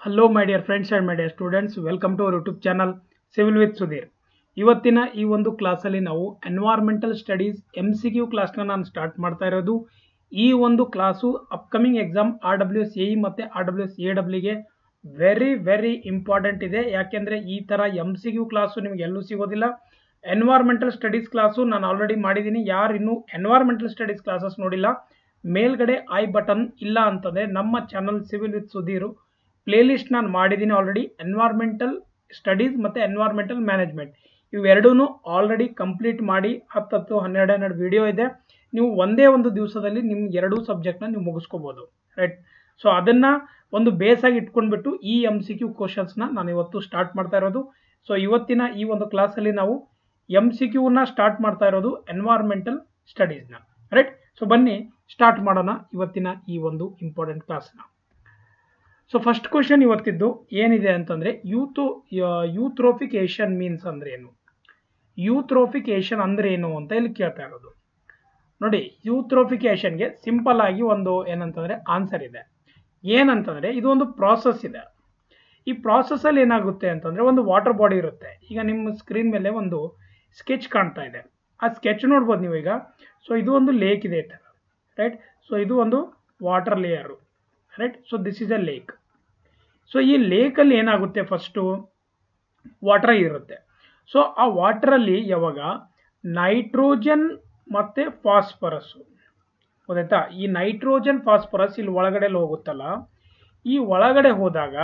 hello my dear friends and my dear students welcome to our YouTube channel civil with Sudhir ಇವತ್ತಿನ ಈ ಒಂದು ಕ್ಲಾಸಲ್ಲಿ ನಾವು environmental studies M C Q ಕ್ಲಾಸ್ನ ನಾನು ಸ್ಟಾರ್ಟ್ ಮಾಡ್ತಾ ಇರೋದು ಈ ಒಂದು class upcoming exam R W S A ಮತ್ತು ಆರ್ ಡಬ್ಲ್ಯೂ ಎಸ್ ಎ ಡಬ್ಲ್ಯೂಗೆ ವೆರಿ ವೆರಿ ಇಂಪಾರ್ಟೆಂಟ್ ಇದೆ ಯಾಕೆಂದರೆ ಈ ಥರ ಎಮ್ ಸಿ ಕ್ಯೂ ಕ್ಲಾಸು ನಿಮಗೆ ಎಲ್ಲೂ ಸಿಗೋದಿಲ್ಲ ಎನ್ವೈರ್ಮೆಂಟಲ್ ಸ್ಟಡೀಸ್ ಕ್ಲಾಸು ನಾನು ಆಲ್ರೆಡಿ ಮಾಡಿದ್ದೀನಿ ಯಾರು ಇನ್ನೂ ಎನ್ವೈರ್ಮೆಂಟಲ್ ಸ್ಟಡೀಸ್ ಕ್ಲಾಸಸ್ ನೋಡಿಲ್ಲ ಮೇಲ್ಗಡೆ ಐ ಬಟನ್ ಇಲ್ಲ ಅಂತಂದರೆ ನಮ್ಮ channel civil with Sudhir playlist ನಾನು ಮಾಡಿದ್ದೀನಿ ಆಲ್ರೆಡಿ ಎನ್ವೈರ್ಮೆಂಟಲ್ ಸ್ಟಡೀಸ್ ಮತ್ತು ಎನ್ವೈರ್ಮೆಂಟಲ್ ಮ್ಯಾನೇಜ್ಮೆಂಟ್ ಇವೆರಡೂ ಆಲ್ರೆಡಿ ಕಂಪ್ಲೀಟ್ ಮಾಡಿ ಹತ್ತು ಹತ್ತು ಹನ್ನೆರಡು ಹನ್ನೆರಡು ವಿಡಿಯೋ ಇದೆ ನೀವು ಒಂದೇ ಒಂದು ದಿವಸದಲ್ಲಿ ನಿಮ್ಮ ಎರಡೂ ಸಬ್ಜೆಕ್ಟ್ನ ನೀವು ಮುಗಿಸ್ಕೋಬೋದು ರೈಟ್ ಸೊ ಅದನ್ನು ಒಂದು ಬೇಸಾಗಿ ಇಟ್ಕೊಂಡ್ಬಿಟ್ಟು ಈ ಎಮ್ ಸಿ ಕ್ಯೂ ಕ್ವಶನ್ಸ್ನ ನಾನು ಇವತ್ತು ಸ್ಟಾರ್ಟ್ ಮಾಡ್ತಾ ಇರೋದು ಸೊ ಇವತ್ತಿನ ಈ ಒಂದು ಕ್ಲಾಸಲ್ಲಿ ನಾವು ಎಮ್ ಸಿ ಕ್ಯೂನ ಸ್ಟಾರ್ಟ್ ಮಾಡ್ತಾ ಇರೋದು ಎನ್ವೈರ್ಮೆಂಟಲ್ ಸ್ಟಡೀಸ್ನ ರೈಟ್ ಸೊ ಬನ್ನಿ ಸ್ಟಾರ್ಟ್ ಮಾಡೋಣ ಇವತ್ತಿನ ಈ ಒಂದು ಇಂಪಾರ್ಟೆಂಟ್ ಕ್ಲಾಸ್ನ ಸೊ ಫಸ್ಟ್ ಕ್ವಶನ್ ಇವತ್ತಿದ್ದು ಏನಿದೆ ಅಂತಂದರೆ ಯೂಥೋ ಯೂಥ್ರೋಫಿಕೇಶನ್ ಮೀನ್ಸ್ ಅಂದ್ರೆ ಏನು ಯೂಥ್ರೋಫಿಕೇಶನ್ ಅಂದ್ರೆ ಏನು ಅಂತ ಇಲ್ಲಿ ಕೇಳ್ತಾ ಇರೋದು ನೋಡಿ ಯೂಥ್ರೋಫಿಕೇಶನ್ಗೆ ಸಿಂಪಲ್ ಆಗಿ ಒಂದು ಏನಂತಂದರೆ ಆನ್ಸರ್ ಇದೆ ಏನಂತಂದರೆ ಇದು ಒಂದು ಪ್ರಾಸೆಸ್ ಇದೆ ಈ ಪ್ರಾಸೆಸ್ಸಲ್ಲಿ ಏನಾಗುತ್ತೆ ಅಂತಂದರೆ ಒಂದು ವಾಟರ್ ಬಾಡಿ ಇರುತ್ತೆ ಈಗ ನಿಮ್ಮ ಸ್ಕ್ರೀನ್ ಮೇಲೆ ಒಂದು ಸ್ಕೆಚ್ ಕಾಣ್ತಾ ಇದೆ ಆ ಸ್ಕೆಚ್ ನೋಡ್ಬೋದು ನೀವು ಈಗ ಸೊ ಇದು ಒಂದು ಲೇಕ್ ಇದೆ ಈ ಥರ ರೈಟ್ ಸೊ ಇದು ಒಂದು water layer right so this is a lake so ಈ ಲೇಕಲ್ಲಿ ಏನಾಗುತ್ತೆ ಫಸ್ಟು ವಾಟರ್ ಇರುತ್ತೆ ಸೊ ಆ ವಾಟರಲ್ಲಿ ಯಾವಾಗ ನೈಟ್ರೋಜನ್ ಮತ್ತು ಫಾಸ್ಫರಸ್ಸು ಗೊತ್ತಾಯ್ತಾ ಈ ನೈಟ್ರೋಜನ್ ಫಾಸ್ಫರಸ್ ಇಲ್ಲಿ ಒಳಗಡೆ ಹೋಗುತ್ತಲ್ಲ ಈ ಒಳಗಡೆ ಹೋದಾಗ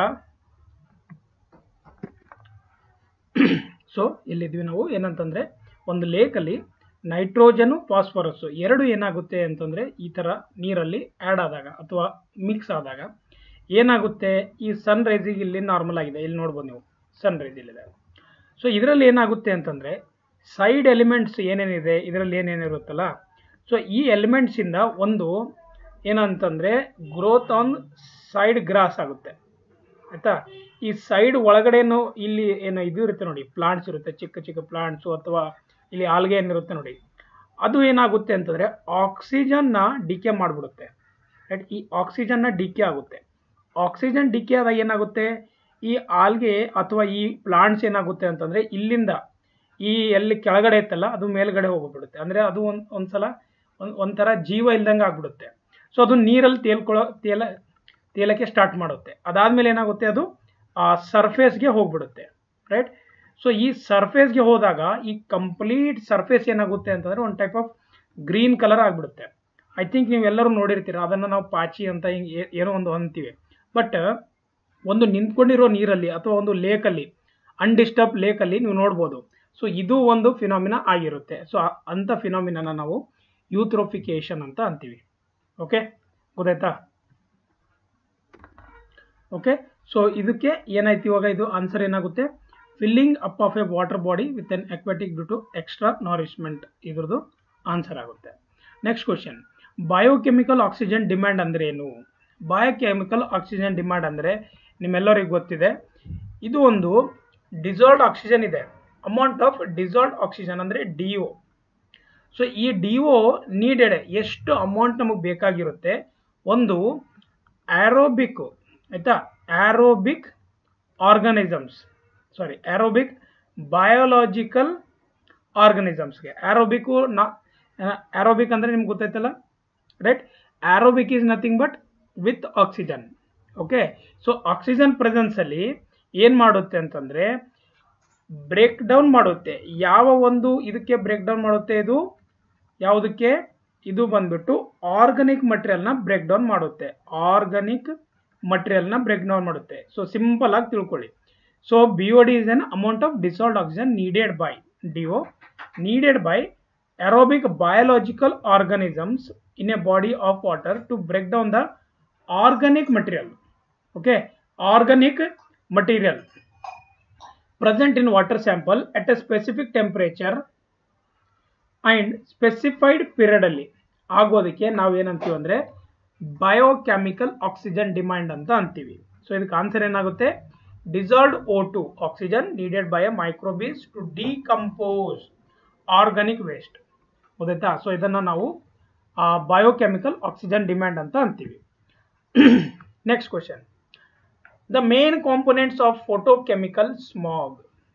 ಸೊ ಇಲ್ಲಿದ್ವಿ ನಾವು ಏನಂತಂದರೆ ಒಂದು ಲೇಕಲ್ಲಿ ನೈಟ್ರೋಜನು ಫಾಸ್ಫರಸ್ಸು ಎರಡು ಏನಾಗುತ್ತೆ ಅಂತಂದರೆ ಈ ಥರ ನೀರಲ್ಲಿ ಆ್ಯಡ್ ಆದಾಗ ಅಥವಾ ಮಿಕ್ಸ್ ಆದಾಗ ಏನಾಗುತ್ತೆ ಈ ಸನ್ ರೈಸಿಗೆ ಇಲ್ಲಿ ನಾರ್ಮಲ್ ಆಗಿದೆ ಇಲ್ಲಿ ನೋಡ್ಬೋದು ನೀವು ಸನ್ ರೈಸ್ ಇಲ್ಲಿದೆ ಸೊ ಇದರಲ್ಲಿ ಏನಾಗುತ್ತೆ ಅಂತಂದರೆ ಸೈಡ್ ಎಲಿಮೆಂಟ್ಸ್ ಏನೇನಿದೆ ಇದರಲ್ಲಿ ಏನೇನಿರುತ್ತಲ್ಲ ಸೊ ಈ ಎಲಿಮೆಂಟ್ಸಿಂದ ಒಂದು ಏನಂತಂದರೆ ಗ್ರೋತ್ ಆನ್ ಸೈಡ್ ಗ್ರಾಸ್ ಆಗುತ್ತೆ ಆಯಿತಾ ಈ ಸೈಡ್ ಒಳಗಡೆನೂ ಇಲ್ಲಿ ಏನು ಇದು ಇರುತ್ತೆ ನೋಡಿ ಪ್ಲಾಂಟ್ಸ್ ಇರುತ್ತೆ ಚಿಕ್ಕ ಚಿಕ್ಕ ಪ್ಲಾಂಟ್ಸು ಅಥವಾ ಇಲ್ಲಿ ಆಲ್ಗೆ ಏನಿರುತ್ತೆ ನೋಡಿ ಅದು ಏನಾಗುತ್ತೆ ಅಂತಂದರೆ ಆಕ್ಸಿಜನ್ನ ಡಿಕೆ ಮಾಡಿಬಿಡುತ್ತೆ ರೈಟ್ ಈ ಆಕ್ಸಿಜನ್ನ ಡಿಕೆ ಆಗುತ್ತೆ ಆಕ್ಸಿಜನ್ ಡಿಕೆ ಆದಾಗ ಏನಾಗುತ್ತೆ ಈ ಆಲ್ಗೆ ಅಥವಾ ಈ ಪ್ಲಾಂಟ್ಸ್ ಏನಾಗುತ್ತೆ ಅಂತಂದರೆ ಇಲ್ಲಿಂದ ಈ ಎಲ್ಲಿ ಕೆಳಗಡೆ ಇತ್ತಲ್ಲ ಅದು ಮೇಲ್ಗಡೆ ಹೋಗ್ಬಿಡುತ್ತೆ ಅಂದರೆ ಅದು ಒಂದು ಒಂದ್ಸಲ ಒಂದು ಒಂಥರ ಜೀವ ಇಲ್ದಂಗೆ ಆಗ್ಬಿಡುತ್ತೆ ಸೊ ಅದು ನೀರಲ್ಲಿ ತೇಲ್ಕೊಳ್ಳೋ ತೇಲ ತೇಲಕ್ಕೆ ಸ್ಟಾರ್ಟ್ ಮಾಡುತ್ತೆ ಅದಾದಮೇಲೆ ಏನಾಗುತ್ತೆ ಅದು ಆ ಸರ್ಫೇಸ್ಗೆ ಹೋಗ್ಬಿಡುತ್ತೆ ರೈಟ್ ಸೊ ಈ ಸರ್ಫೇಸ್ಗೆ ಹೋದಾಗ ಈ ಕಂಪ್ಲೀಟ್ ಸರ್ಫೇಸ್ ಏನಾಗುತ್ತೆ ಅಂತಂದರೆ ಒಂದು ಟೈಪ್ ಆಫ್ ಗ್ರೀನ್ ಕಲರ್ ಆಗಿಬಿಡುತ್ತೆ ಐ ಥಿಂಕ್ ನೀವು ಎಲ್ಲರೂ ನೋಡಿರ್ತೀರ ಅದನ್ನು ನಾವು ಪಾಚಿ ಅಂತ ಹಿಂಗೆ ಏನೋ ಒಂದು ಅಂತೀವಿ ಬಟ್ ಒಂದು ನಿಂತ್ಕೊಂಡಿರೋ ನೀರಲ್ಲಿ ಅಥವಾ ಒಂದು ಲೇಕಲ್ಲಿ ಅನ್ಡಿಸ್ಟರ್ಬ್ ಲೇಕಲ್ಲಿ ನೀವು ನೋಡ್ಬೋದು ಸೊ ಇದು ಒಂದು ಫಿನಾಮಿನ ಆಗಿರುತ್ತೆ ಸೊ ಅಂಥ ಫಿನಾಮಿನ ನಾವು ಯೂಥ್ರೋಫಿಕೇಶನ್ ಅಂತ ಅಂತೀವಿ ಓಕೆ ಗೊತ್ತಾಯ್ತಾ ಓಕೆ ಸೊ ಇದಕ್ಕೆ ಏನಾಯ್ತು ಇವಾಗ ಇದು ಆನ್ಸರ್ ಏನಾಗುತ್ತೆ filling up of a water body with an aquatic due to extra nourishment ಇದ್ರದ್ದು ಆನ್ಸರ್ ಆಗುತ್ತೆ next question biochemical oxygen demand ಅಂದರೆ ಏನು ಬಯೋಕೆಮಿಕಲ್ ಆಕ್ಸಿಜನ್ ಡಿಮ್ಯಾಂಡ್ ಅಂದರೆ ನಿಮ್ಮೆಲ್ಲರಿಗೂ ಗೊತ್ತಿದೆ ಇದು ಒಂದು ಡಿಸಾಲ್ಡ್ ಆಕ್ಸಿಜನ್ ಇದೆ ಅಮೌಂಟ್ ಆಫ್ ಡಿಸಾಲ್ಡ್ ಆಕ್ಸಿಜನ್ ಅಂದರೆ ಡಿ ಒ ಸೊ ಈ ಡಿ ಒ ನೀಡೆಡ್ ಎಷ್ಟು ಅಮೌಂಟ್ ನಮಗೆ ಬೇಕಾಗಿರುತ್ತೆ ಒಂದು ಆ್ಯರೋಬಿಕ್ ಆಯಿತಾ ಆ್ಯರೋಬಿಕ್ ಆರ್ಗನಿಸಮ್ಸ್ ಸಾರಿ ಆ್ಯರೋಬಿಕ್ ಬಯೋಲಾಜಿಕಲ್ ಆರ್ಗನಿಸಮ್ಸ್ಗೆ ಆ್ಯರೋಬಿಕ್ಕು ನಾ ಆ್ಯರೋಬಿಕ್ ಅಂದರೆ ನಿಮ್ಗೆ ಗೊತ್ತಾಯ್ತಲ್ಲ right aerobic is nothing but with oxygen okay so oxygen ಪ್ರೆಸೆನ್ಸಲ್ಲಿ ಏನು ಮಾಡುತ್ತೆ ಅಂತಂದರೆ ಬ್ರೇಕ್ ಡೌನ್ ಮಾಡುತ್ತೆ ಯಾವ ಒಂದು ಇದಕ್ಕೆ ಬ್ರೇಕ್ ಡೌನ್ ಮಾಡುತ್ತೆ ಇದು ಯಾವುದಕ್ಕೆ ಇದು ಬಂದ್ಬಿಟ್ಟು ಆರ್ಗಾನಿಕ್ ಮಟೀರಿಯಲ್ನ ಬ್ರೇಕ್ ಡೌನ್ ಮಾಡುತ್ತೆ ಆರ್ಗಾನಿಕ್ ಮಟೀರಿಯಲ್ನ ಬ್ರೇಕ್ ಡೌನ್ ಮಾಡುತ್ತೆ ಸೊ ಸಿಂಪಲ್ ಆಗಿ ತಿಳ್ಕೊಳ್ಳಿ so B O D is an amount of dissolved oxygen needed by D O needed by aerobic biological organisms in a body of water to break down the organic material okay organic material present in water sample at a specific temperature and specified period ಅಲ್ಲಿ ಆಗೋದಕ್ಕೆ ನಾವು ಏನಂತೀವಿ ಅಂದರೆ biochemical oxygen demand ಅಂತ ಅಂತೀವಿ so ಇದಕ್ಕೆ answer ಏನಾಗುತ್ತೆ dissolved O two oxygen needed by a microbes to decompose organic waste ಗೊತ್ತಾಯ್ತಾ ಸೊ ಇದನ್ನು ನಾವು ಬಯೋಕೆಮಿಕಲ್ ಆಕ್ಸಿಜನ್ ಡಿಮ್ಯಾಂಡ್ ಅಂತ ಅಂತೀವಿ next question the main components of photochemical smog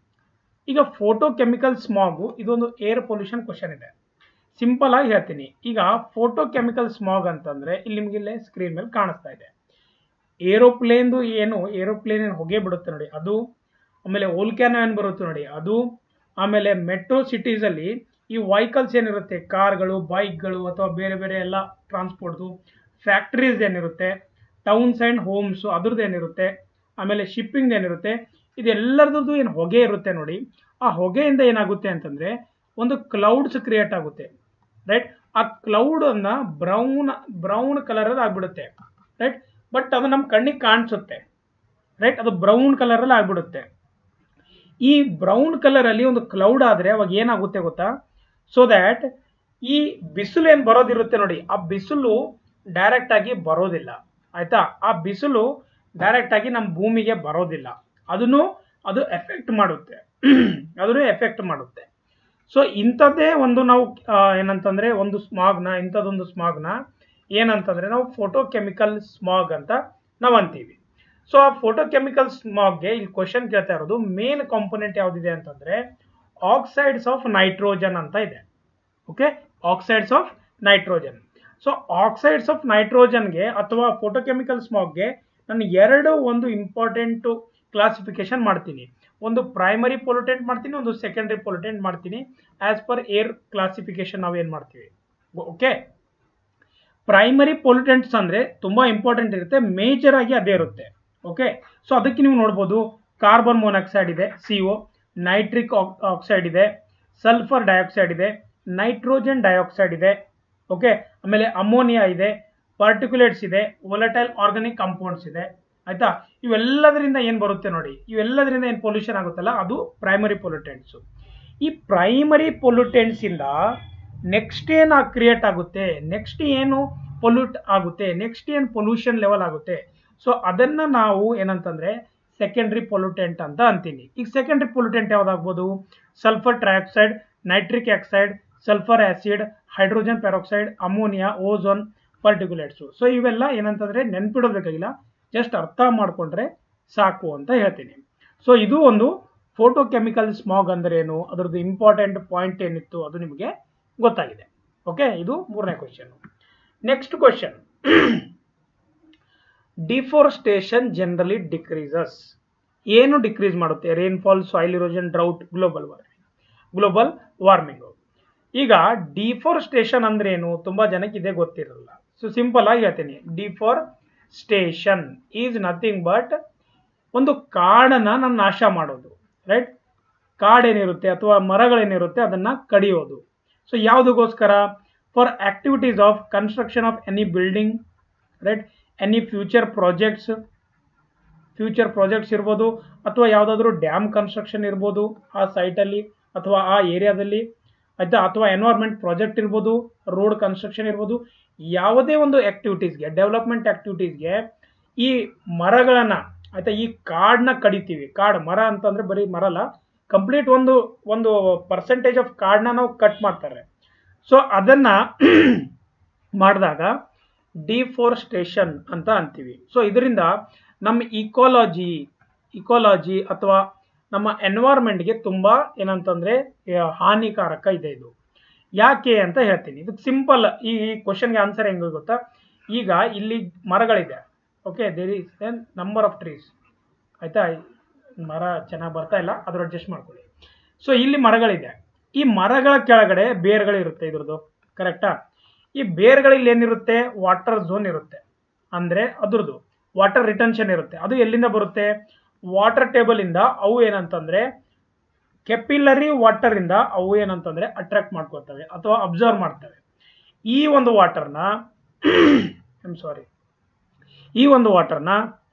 ಈಗ ಫೋಟೋಕೆಮಿಕಲ್ ಸ್ಮಾಗು ಇದೊಂದು ಏರ್ ಪೊಲ್ಯೂಷನ್ ಕ್ವಶನ್ ಇದೆ ಸಿಂಪಲ್ ಆಗಿ ಹೇಳ್ತೀನಿ ಈಗ ಫೋಟೋಕೆಮಿಕಲ್ ಸ್ಮಾಗ್ ಅಂತಂದ್ರೆ ಇಲ್ಲಿ ನಿಮ್ಗೆ ಇಲ್ಲೇ ಸ್ಕ್ರೀನ್ ಮೇಲೆ ಕಾಣಿಸ್ತಾ ಇದೆ ಏರೋಪ್ಲೇನ್ದು ಏನು ಏರೋಪ್ಲೇನ್ ಏನು ಹೊಗೆ ಬಿಡುತ್ತೆ ನೋಡಿ ಅದು ಆಮೇಲೆ ಓಲ್ಕ್ಯಾನೋ ಏನು ಬರುತ್ತೆ ನೋಡಿ ಅದು ಆಮೇಲೆ ಮೆಟ್ರೋ ಸಿಟೀಸಲ್ಲಿ ಈ ವೆಹಿಕಲ್ಸ್ ಏನಿರುತ್ತೆ ಕಾರ್ಗಳು ಬೈಕ್ಗಳು ಅಥವಾ ಬೇರೆ ಬೇರೆ ಎಲ್ಲ ಟ್ರಾನ್ಸ್ಪೋರ್ಟ್ದು ಫ್ಯಾಕ್ಟ್ರೀಸ್ ಏನಿರುತ್ತೆ ಟೌನ್ಸ್ ಆ್ಯಂಡ್ ಹೋಮ್ಸು ಅದ್ರದ್ದು ಏನಿರುತ್ತೆ ಆಮೇಲೆ ಶಿಪ್ಪಿಂಗ್ ಏನಿರುತ್ತೆ ಇದೆಲ್ಲರದ್ದು ಏನು ಹೊಗೆ ಇರುತ್ತೆ ನೋಡಿ ಆ ಹೊಗೆಯಿಂದ ಏನಾಗುತ್ತೆ ಅಂತಂದರೆ ಒಂದು ಕ್ಲೌಡ್ಸ್ ಕ್ರಿಯೇಟ್ ಆಗುತ್ತೆ ರೈಟ್ ಆ ಕ್ಲೌಡನ್ನು ಬ್ರೌನ್ ಬ್ರೌನ್ ಕಲರಲ್ಲಿ ಆಗಿಬಿಡುತ್ತೆ ರೈಟ್ ಬಟ್ ಅದು ನಮ್ಮ ಕಣ್ಣಿಗೆ ಕಾಣಿಸುತ್ತೆ ರೈಟ್ ಅದು ಬ್ರೌನ್ ಕಲರಲ್ಲಿ ಆಗಿಬಿಡುತ್ತೆ ಈ ಬ್ರೌನ್ ಕಲರಲ್ಲಿ ಒಂದು ಕ್ಲೌಡ್ ಆದರೆ ಅವಾಗ ಏನಾಗುತ್ತೆ ಗೊತ್ತಾ ಸೊ ದ್ಯಾಟ್ ಈ ಬಿಸಿಲು ಏನು ಬರೋದಿರುತ್ತೆ ನೋಡಿ ಆ ಬಿಸಿಲು ಡೈರೆಕ್ಟ್ ಆಗಿ ಬರೋದಿಲ್ಲ ಆಯ್ತಾ ಆ ಬಿಸಿಲು ಡೈರೆಕ್ಟ್ ಆಗಿ ನಮ್ಮ ಭೂಮಿಗೆ ಬರೋದಿಲ್ಲ ಅದನ್ನು ಅದು ಎಫೆಕ್ಟ್ ಮಾಡುತ್ತೆ ಅದನ್ನು ಎಫೆಕ್ಟ್ ಮಾಡುತ್ತೆ ಸೊ ಇಂಥದ್ದೇ ಒಂದು ನಾವು ಏನಂತಂದ್ರೆ ಒಂದು ಸ್ಮಾಗ್ನ ಇಂಥದ್ದೊಂದು ಸ್ಮಾಗ್ನ ಏನಂತಂದ್ರೆ ನಾವು ಫೋಟೋಕೆಮಿಕಲ್ ಸ್ಮಾಗ್ ಅಂತ ನಾವು ಅಂತೀವಿ ಸೊ ಆ ಫೋಟೋಕೆಮಿಕಲ್ ಸ್ಮಾಗ್ಗೆ ಇಲ್ಲಿ ಕ್ವಶನ್ ಕೇಳ್ತಾ ಇರೋದು ಮೇನ್ ಕಾಂಪೊನೆಂಟ್ ಯಾವ್ದಿದೆ ಅಂತಂದ್ರೆ ಆಕ್ಸೈಡ್ಸ್ ಆಫ್ ನೈಟ್ರೋಜನ್ ಅಂತ ಇದೆ okay oxides of nitrogen so oxides of ನೈಟ್ರೋಜನ್ಗೆ ಅಥವಾ ಫೋಟೋಕೆಮಿಕಲ್ ಸ್ಮಾಗ್ಗೆ ನಾನು ಎರಡು ಒಂದು ಇಂಪಾರ್ಟೆಂಟ್ ಕ್ಲಾಸಿಫಿಕೇಶನ್ ಮಾಡ್ತೀನಿ ಒಂದು ಪ್ರೈಮರಿ ಪೊಲ್ಯೂಟೆಂಟ್ ಮಾಡ್ತೀನಿ ಒಂದು ಸೆಕೆಂಡರಿ ಪೊಲ್ಯೂಟೆಂಟ್ ಮಾಡ್ತೀನಿ ಆಸ್ ಪರ್ ಏರ್ ಕ್ಲಾಸಿಫಿಕೇಶನ್ ನಾವೇನು ಮಾಡ್ತೀವಿ ಓಕೆ ಪ್ರೈಮರಿ ಪೊಲ್ಯೂಟೆಂಟ್ಸ್ ಅಂದರೆ ತುಂಬ ಇಂಪಾರ್ಟೆಂಟ್ ಇರುತ್ತೆ ಮೇಜರ್ ಆಗಿ ಅದೇ ಇರುತ್ತೆ ಓಕೆ ಸೊ ಅದಕ್ಕೆ ನೀವು ನೋಡ್ಬೋದು ಕಾರ್ಬನ್ ಮೊನಾಕ್ಸೈಡ್ ಇದೆ ಸಿ ಒ ನೈಟ್ರಿಕ್ ಆಕ್ಸೈಡ್ ಇದೆ ಸಲ್ಫರ್ ಡೈಆಕ್ಸೈಡ್ ಇದೆ ನೈಟ್ರೋಜನ್ ಡೈಆಕ್ಸೈಡ್ ಇದೆ ಓಕೆ ಆಮೇಲೆ ಅಮೋನಿಯಾ ಇದೆ ಪಾರ್ಟಿಕ್ಯುಲೇಟ್ಸ್ ಇದೆ ವೊಲಟೈಲ್ ಆರ್ಗಾನಿಕ್ ಕಾಂಪೌಂಡ್ಸ್ ಇದೆ ಆಯ್ತಾ ಇವೆಲ್ಲದರಿಂದ ಏನು ಬರುತ್ತೆ ನೋಡಿ ಇವೆಲ್ಲದರಿಂದ ಏನು ಪೊಲ್ಯೂಷನ್ ಆಗುತ್ತಲ್ಲ ಅದು ಪ್ರೈಮರಿ ಪೊಲ್ಯೂಟೆಂಟ್ಸು ಈ ಪ್ರೈಮರಿ ಪೊಲ್ಯೂಟೆಂಟ್ಸ್ ಇಂದ ನೆಕ್ಸ್ಟ್ ಏನು ಕ್ರಿಯೇಟ್ ಆಗುತ್ತೆ ನೆಕ್ಸ್ಟ್ ಏನು ಪೊಲ್ಯೂಟ್ ಆಗುತ್ತೆ ನೆಕ್ಸ್ಟ್ ಏನು ಪೊಲ್ಯೂಷನ್ ಲೆವೆಲ್ ಆಗುತ್ತೆ ಸೊ ಅದನ್ನ ನಾವು ಏನಂತಂದ್ರೆ ಸೆಕೆಂಡ್ರಿ ಪೊಲ್ಯೂಟೆಂಟ್ ಅಂತ ಅಂತೀನಿ ಈಗ ಸೆಕೆಂಡ್ರಿ ಪೊಲ್ಯೂಟೆಂಟ್ ಯಾವ್ದಾಗ್ಬೋದು sulphur trioxide nitric oxide sulphur acid hydrogen peroxide ammonia ozone particulates so ಇವೆಲ್ಲ ಏನಂತಂದ್ರೆ ನೆನ್ಪಿಡೋದಕ್ಕಾಗಿಲ್ಲ ಜಸ್ಟ್ ಅರ್ಥ ಮಾಡ್ಕೊಂಡ್ರೆ ಸಾಕು ಅಂತ ಹೇಳ್ತೀನಿ ಸೊ ಇದು ಒಂದು ಫೋಟೋಕೆಮಿಕಲ್ ಸ್ಮಾಗ್ ಅಂದ್ರೆ ಏನು ಅದರದ್ದು ಇಂಪಾರ್ಟೆಂಟ್ ಪಾಯಿಂಟ್ ಏನಿತ್ತು ಅದು ನಿಮಗೆ ಗೊತ್ತಾಗಿದೆ ಓಕೆ ಇದು ಮೂರನೇ question next question deforestation generally decreases ಏನು ಡಿಕ್ರೀಸ್ ಮಾಡುತ್ತೆ rainfall soil erosion drought global warming global warming ಈಗ ಡಿಫೋರ್ಸ್ಟೇಷನ್ ಅಂದ್ರೆ ಏನು ತುಂಬಾ ಜನಕ್ಕೆ ಇದೇ ಗೊತ್ತಿರಲ್ಲ ಸೊ ಸಿಂಪಲ್ ಆಗಿ ಹೇಳ್ತೀನಿ deforestation is nothing but ಒಂದು ಕಾಡನ್ನ ನಾನು ನಾಶ ಮಾಡೋದು ರೈಟ್ ಕಾಡೇನಿರುತ್ತೆ ಅಥವಾ ಮರಗಳೇನಿರುತ್ತೆ ಅದನ್ನ ಕಡಿಯೋದು ಸೊ ಯಾವುದಕ್ಕೋಸ್ಕರ for activities of construction of any building right any future projects future projects ಇರ್ಬೋದು ಅಥವಾ ಯಾವುದಾದ್ರೂ ಡ್ಯಾಮ್ ಕನ್ಸ್ಟ್ರಕ್ಷನ್ ಇರ್ಬೋದು ಆ ಸೈಟಲ್ಲಿ ಅಥವಾ ಆ ಏರಿಯಾದಲ್ಲಿ ಆಯ್ತಾ ಅಥವಾ ಎನ್ವೈರ್ಮೆಂಟ್ ಪ್ರಾಜೆಕ್ಟ್ ಇರ್ಬೋದು ರೋಡ್ ಕನ್ಸ್ಟ್ರಕ್ಷನ್ ಇರ್ಬೋದು ಯಾವುದೇ ಒಂದು ಆಕ್ಟಿವಿಟೀಸ್ಗೆ ಡೆವಲಪ್ಮೆಂಟ್ ಆಕ್ಟಿವಿಟೀಸ್ಗೆ ಈ ಮರಗಳನ್ನು ಆಯ್ತಾ ಈ ಕಾಡನ್ನ ಕಡಿತೀವಿ ಕಾಡು ಮರ ಅಂತಂದ್ರೆ ಬರೀ ಮರ ಅಲ್ಲ ಕಂಪ್ಲೀಟ್ ಒಂದು ಒಂದು ಪರ್ಸೆಂಟೇಜ್ ಆಫ್ ಕಾಡನ್ನ ನಾವು ಕಟ್ ಮಾಡ್ತಾರೆ ಸೊ ಅದನ್ನ ಮಾಡಿದಾಗ ಡಿಫೋರ್ಸ್ಟೇಷನ್ ಅಂತ ಅಂತೀವಿ ಸೊ ಇದರಿಂದ ನಮ್ಮ ಇಕಾಲಜಿ ಇಕಾಲಜಿ ಅಥವಾ ನಮ್ಮ ಎನ್ವೈರ್ಮೆಂಟ್ಗೆ ತುಂಬ ಏನಂತಂದ್ರೆ ಹಾನಿಕಾರಕ ಇದೆ ಇದು ಯಾಕೆ ಅಂತ ಹೇಳ್ತೀನಿ ಇದಕ್ಕೆ ಸಿಂಪಲ್ ಈ ಕ್ವಶನ್ಗೆ ಆನ್ಸರ್ ಹೆಂಗೆ ಗೊತ್ತಾ ಈಗ ಇಲ್ಲಿ ಮರಗಳಿದೆ okay there is an number of trees ಆಯ್ತಾ ಮರ ಚೆನ್ನಾಗಿ ಬರ್ತಾ ಇಲ್ಲ ಅದ್ರ ಅಡ್ಜಸ್ಟ್ ಮಾಡ್ಕೊಳ್ಳಿ ಸೊ ಇಲ್ಲಿ ಮರಗಳಿದೆ ಈ ಮರಗಳ ಕೆಳಗಡೆ ಬೇರ್ಗಳಿರುತ್ತೆ ಇದ್ರದ್ದು ಕರೆಕ್ಟಾ ಈ ಬೇರ್ಗಳಲ್ಲಿ ಏನಿರುತ್ತೆ ವಾಟರ್ ಝೋನ್ ಇರುತ್ತೆ ಅಂದ್ರೆ ಅದ್ರದ್ದು ವಾಟರ್ ರಿಟೆನ್ಷನ್ ಇರುತ್ತೆ ಅದು ಎಲ್ಲಿಂದ ಬರುತ್ತೆ ವಾಟರ್ ಟೇಬಲ್ ಇಂದ ಅವು ಏನಂತಂದ್ರೆ ಕೆಪಿಲರಿ ವಾಟರ್ ಇಂದ ಅವು ಏನಂತಂದ್ರೆ ಅಟ್ರಾಕ್ಟ್ ಮಾಡ್ಕೋತವೆ ಅಥವಾ ಅಬ್ಸರ್ವ್ ಮಾಡ್ತವೆ ಈ ಒಂದು ವಾಟರ್ನ ಐಮ್ ಸಾರಿ ಈ ಒಂದು ವಾಟರ್ನ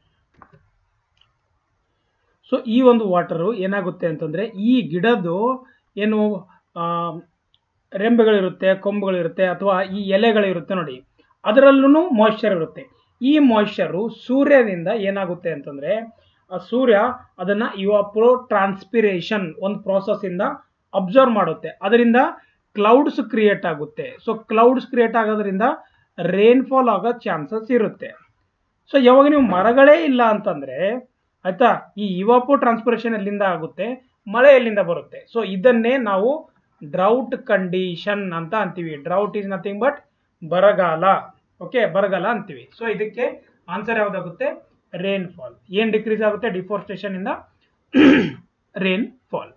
ಸೊ ಈ ಒಂದು ವಾಟರು ಏನಾಗುತ್ತೆ ಅಂತಂದ್ರೆ ಈ ಗಿಡದ್ದು ಏನು ಆ, ರೆಂಬೆಗಳಿರುತ್ತೆ ಕೊಂಬುಗಳಿರುತ್ತೆ ಅಥವಾ ಈ ಎಲೆಗಳಿರುತ್ತೆ ನೋಡಿ ಅದರಲ್ಲೂ ಮಾಯಿಶ್ಚರ್ ಇರುತ್ತೆ ಈ ಮಾಯಿಶ್ಚರು ಸೂರ್ಯದಿಂದ ಏನಾಗುತ್ತೆ ಅಂತಂದ್ರೆ ಆ ಸೂರ್ಯ ಅದನ್ನ ಇವಾಪ್ರೋ ಟ್ರಾನ್ಸ್ಪಿರೇಷನ್ ಒಂದು ಪ್ರಾಸೆಸ್ ಇಂದ ಅಬ್ಸರ್ವ್ ಮಾಡುತ್ತೆ ಅದರಿಂದ ಕ್ಲೌಡ್ಸ್ ಕ್ರಿಯೇಟ್ ಆಗುತ್ತೆ ಸೊ ಕ್ಲೌಡ್ಸ್ ಕ್ರಿಯೇಟ್ ಆಗೋದ್ರಿಂದ ರೇನ್ಫಾಲ್ ಆಗೋ ಚಾನ್ಸಸ್ ಇರುತ್ತೆ ಸೊ ಯಾವಾಗ ನೀವು ಮರಗಳೇ ಇಲ್ಲ ಅಂತಂದ್ರೆ ಆಯ್ತಾ ಈ ಇವಾಪೋ ಟ್ರಾನ್ಸ್ಪಿರೇಷನ್ ಎಲ್ಲಿಂದ ಆಗುತ್ತೆ ಮಳೆ ಎಲ್ಲಿಂದ ಬರುತ್ತೆ ಸೊ ಇದನ್ನೇ ನಾವು ಡ್ರೌಟ್ ಕಂಡೀಷನ್ ಅಂತ ಅಂತೀವಿ ಡ್ರೌಟ್ ಈಸ್ ನಥಿಂಗ್ ಬಟ್ ಬರಗಾಲ ಓಕೆ ಬರಗಾಲ ಅಂತೀವಿ ಸೊ ಇದಕ್ಕೆ ಆನ್ಸರ್ ಯಾವ್ದಾಗುತ್ತೆ ರೇನ್ ಫಾಲ್ ಏನ್ ಡಿಕ್ರೀಸ್ ಆಗುತ್ತೆ ಡಿಫಾರೆಸ್ಟೇಷನ್ ಇಂದ ರೇನ್ ಫಾಲ್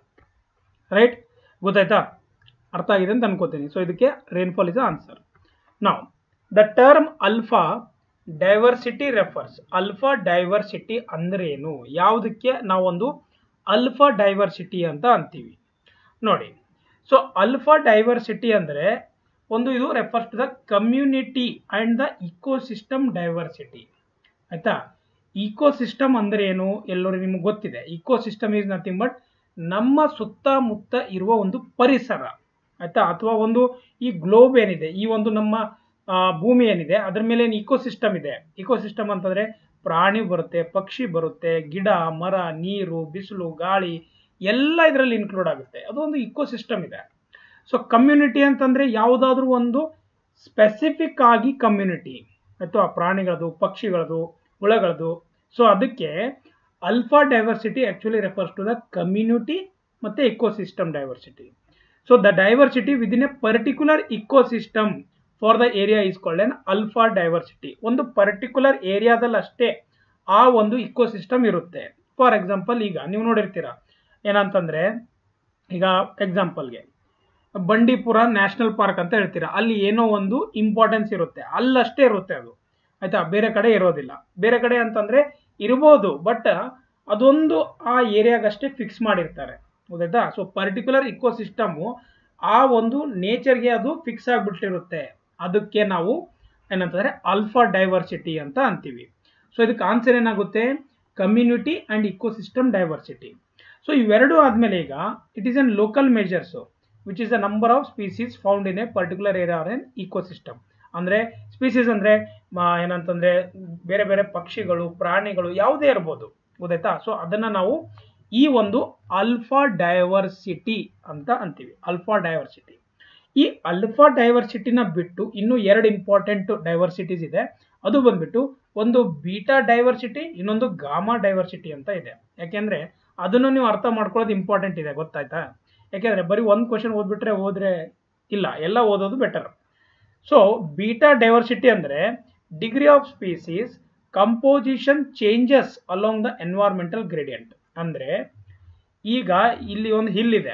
ರೈಟ್ ಗೊತ್ತಾಯ್ತಾ ಅರ್ಥ ಆಗಿದೆ ಅಂತ ಅನ್ಕೋತೀನಿ ಸೊ ಇದಕ್ಕೆ ರೇನ್ ಫಾಲ್ ಇಸ್ ಆನ್ಸರ್ ನಾವು the term alpha diversity refers alpha diversity ಅಂದ್ರೆ ಏನು ಯಾವುದಕ್ಕೆ ನಾವೊಂದು ಅಲ್ಫಾ ಡೈವರ್ಸಿಟಿ ಅಂತ ಅಂತೀವಿ ನೋಡಿ ಸೊ ಅಲ್ಫಾ ಡೈವರ್ಸಿಟಿ ಅಂದರೆ ಒಂದು ಇದು refers to the community and the ecosystem diversity ಆಯ್ತಾ ಇಕೋಸಿಸ್ಟಮ್ ಅಂದ್ರೆ ಏನು ಎಲ್ಲರೂ ನಿಮ್ಗೆ ಗೊತ್ತಿದೆ ಇಕೋಸಿಸ್ಟಮ್ ಈಸ್ ನಥಿಂಗ್ ಬಟ್ ನಮ್ಮ ಸುತ್ತಮುತ್ತ ಇರುವ ಒಂದು ಪರಿಸರ ಆಯ್ತಾ ಅಥವಾ ಒಂದು ಈ ಗ್ಲೋಬ್ ಏನಿದೆ ಈ ಒಂದು ನಮ್ಮ ಆ, ಭೂಮಿ ಏನಿದೆ ಅದ್ರ ಮೇಲೆ ಏನು ಇಕೋಸಿಸ್ಟಮ್ ಇದೆ ಇಕೋಸಿಸ್ಟಮ್ ಅಂತಂದ್ರೆ ಪ್ರಾಣಿ ಬರುತ್ತೆ ಪಕ್ಷಿ ಬರುತ್ತೆ ಗಿಡ ಮರ ನೀರು ಬಿಸಿಲು ಗಾಳಿ ಎಲ್ಲ ಇದರಲ್ಲಿ ಇನ್ಕ್ಲೂಡ್ ಆಗುತ್ತೆ ಅದು ಒಂದು ಇಕೋಸಿಸ್ಟಮ್ ಇದೆ ಸೊ ಕಮ್ಯುನಿಟಿ ಅಂತಂದ್ರೆ ಯಾವುದಾದ್ರೂ ಒಂದು ಸ್ಪೆಸಿಫಿಕ್ ಆಗಿ ಕಮ್ಯುನಿಟಿ ಅಥವಾ ಪ್ರಾಣಿಗಳದು ಪಕ್ಷಿಗಳದು ಹುಳಗಳದು ಸೊ ಅದಕ್ಕೆ alpha diversity actually refers to the community ಮತ್ತೆ ecosystem diversity so the diversity within a particular ecosystem for the area is called an alpha diversity ಒಂದು ಪರ್ಟಿಕ್ಯುಲರ್ ಏರಿಯಾದಲ್ಲಿ ಅಷ್ಟೇ ಆ ಒಂದು ಇಕೋಸಿಸ್ಟಮ್ ಇರುತ್ತೆ ಫಾರ್ ಎಕ್ಸಾಂಪಲ್ ಈಗ ನೀವು ನೋಡಿರ್ತೀರಾ ಏನಂತಂದ್ರೆ ಈಗ ಎಕ್ಸಾಂಪಲ್ಗೆ ಬಂಡೀಪುರ ನ್ಯಾಷನಲ್ ಪಾರ್ಕ್ ಅಂತ ಹೇಳ್ತೀರಾ ಅಲ್ಲಿ ಏನೋ ಒಂದು ಇಂಪಾರ್ಟೆನ್ಸ್ ಇರುತ್ತೆ ಅಲ್ಲಷ್ಟೇ ಇರುತ್ತೆ ಅದು ಆಯ್ತಾ ಬೇರೆ ಕಡೆ ಇರೋದಿಲ್ಲ ಬೇರೆ ಕಡೆ ಅಂತಂದ್ರೆ ಇರ್ಬೋದು ಬಟ್ ಅದೊಂದು ಆ ಏರಿಯಾಗಷ್ಟೇ ಫಿಕ್ಸ್ ಮಾಡಿರ್ತಾರೆ ಗೊತ್ತಾಯ್ತಾ ಸೊ ಪರ್ಟಿಕ್ಯುಲರ್ ಇಕೋಸಿಸ್ಟಮು ಆ ಒಂದು ನೇಚರ್ಗೆ ಅದು ಫಿಕ್ಸ್ ಆಗಿಬಿಟ್ಟಿರುತ್ತೆ ಅದಕ್ಕೆ ನಾವು ಏನಂತಂದ್ರೆ ಆಲ್ಫಾ ಡೈವರ್ಸಿಟಿ ಅಂತ ಅಂತೀವಿ ಸೊ ಇದಕ್ಕೆ ಆನ್ಸರ್ ಏನಾಗುತ್ತೆ community and ecosystem diversity so ಇವೆರಡು ಆದ್ಮೇಲೆ ಈಗ it is an local measures which is the number of species found in a particular area or an ecosystem ಅಂದ್ರೆ ಸ್ಪೀಸೀಸ್ ಅಂದ್ರೆ ಮ- ಏನಂತಂದ್ರೆ ಬೇರೆ ಬೇರೆ ಪಕ್ಷಿಗಳು ಪ್ರಾಣಿಗಳು ಯಾವುದೇ ಇರ್ಬೋದು ಗೊತ್ತಾಯ್ತಾ ಸೊ ಅದನ್ನ ನಾವು ಈ ಒಂದು ಅಲ್ಫಾ ಡೈವರ್ಸಿಟಿ ಅಂತ ಅಂತೀವಿ ಅಲ್ಫಾ ಡೈವರ್ಸಿಟಿ ಈ ಅಲ್ಫಾ ಡೈವರ್ಸಿಟಿನ ಬಿಟ್ಟು ಇನ್ನೂ ಎರಡು ಇಂಪಾರ್ಟೆಂಟ್ ಡೈವರ್ಸಿಟೀಸ್ ಇದೆ ಅದು ಬಂದ್ಬಿಟ್ಟು ಒಂದು ಬೀಟಾ ಡೈವರ್ಸಿಟಿ ಇನ್ನೊಂದು ಗಾಮಾ ಡೈವರ್ಸಿಟಿ ಅಂತ ಇದೆ ಯಾಕೆಂದ್ರೆ ಅದನ್ನು ನೀವು ಅರ್ಥ ಮಾಡ್ಕೊಳ್ಳೋದು ಇಂಪಾರ್ಟೆಂಟ್ ಇದೆ ಗೊತ್ತಾಯ್ತಾ ಯಾಕೆಂದ್ರೆ ಬರೀ ಒಂದು ಕ್ವಶನ್ ಓದ್ಬಿಟ್ರೆ ಹೋದ್ರೆ ಇಲ್ಲ ಎಲ್ಲ ಓದೋದು ಬೆಟರ್ ಸೊ ಬೀಟಾ ಡೈವರ್ಸಿಟಿ ಅಂದ್ರೆ degree of species composition changes along the environmental gradient ಅಂದ್ರೆ ಈಗ ಇಲ್ಲಿ ಒಂದು ಹಿಲ್ ಇದೆ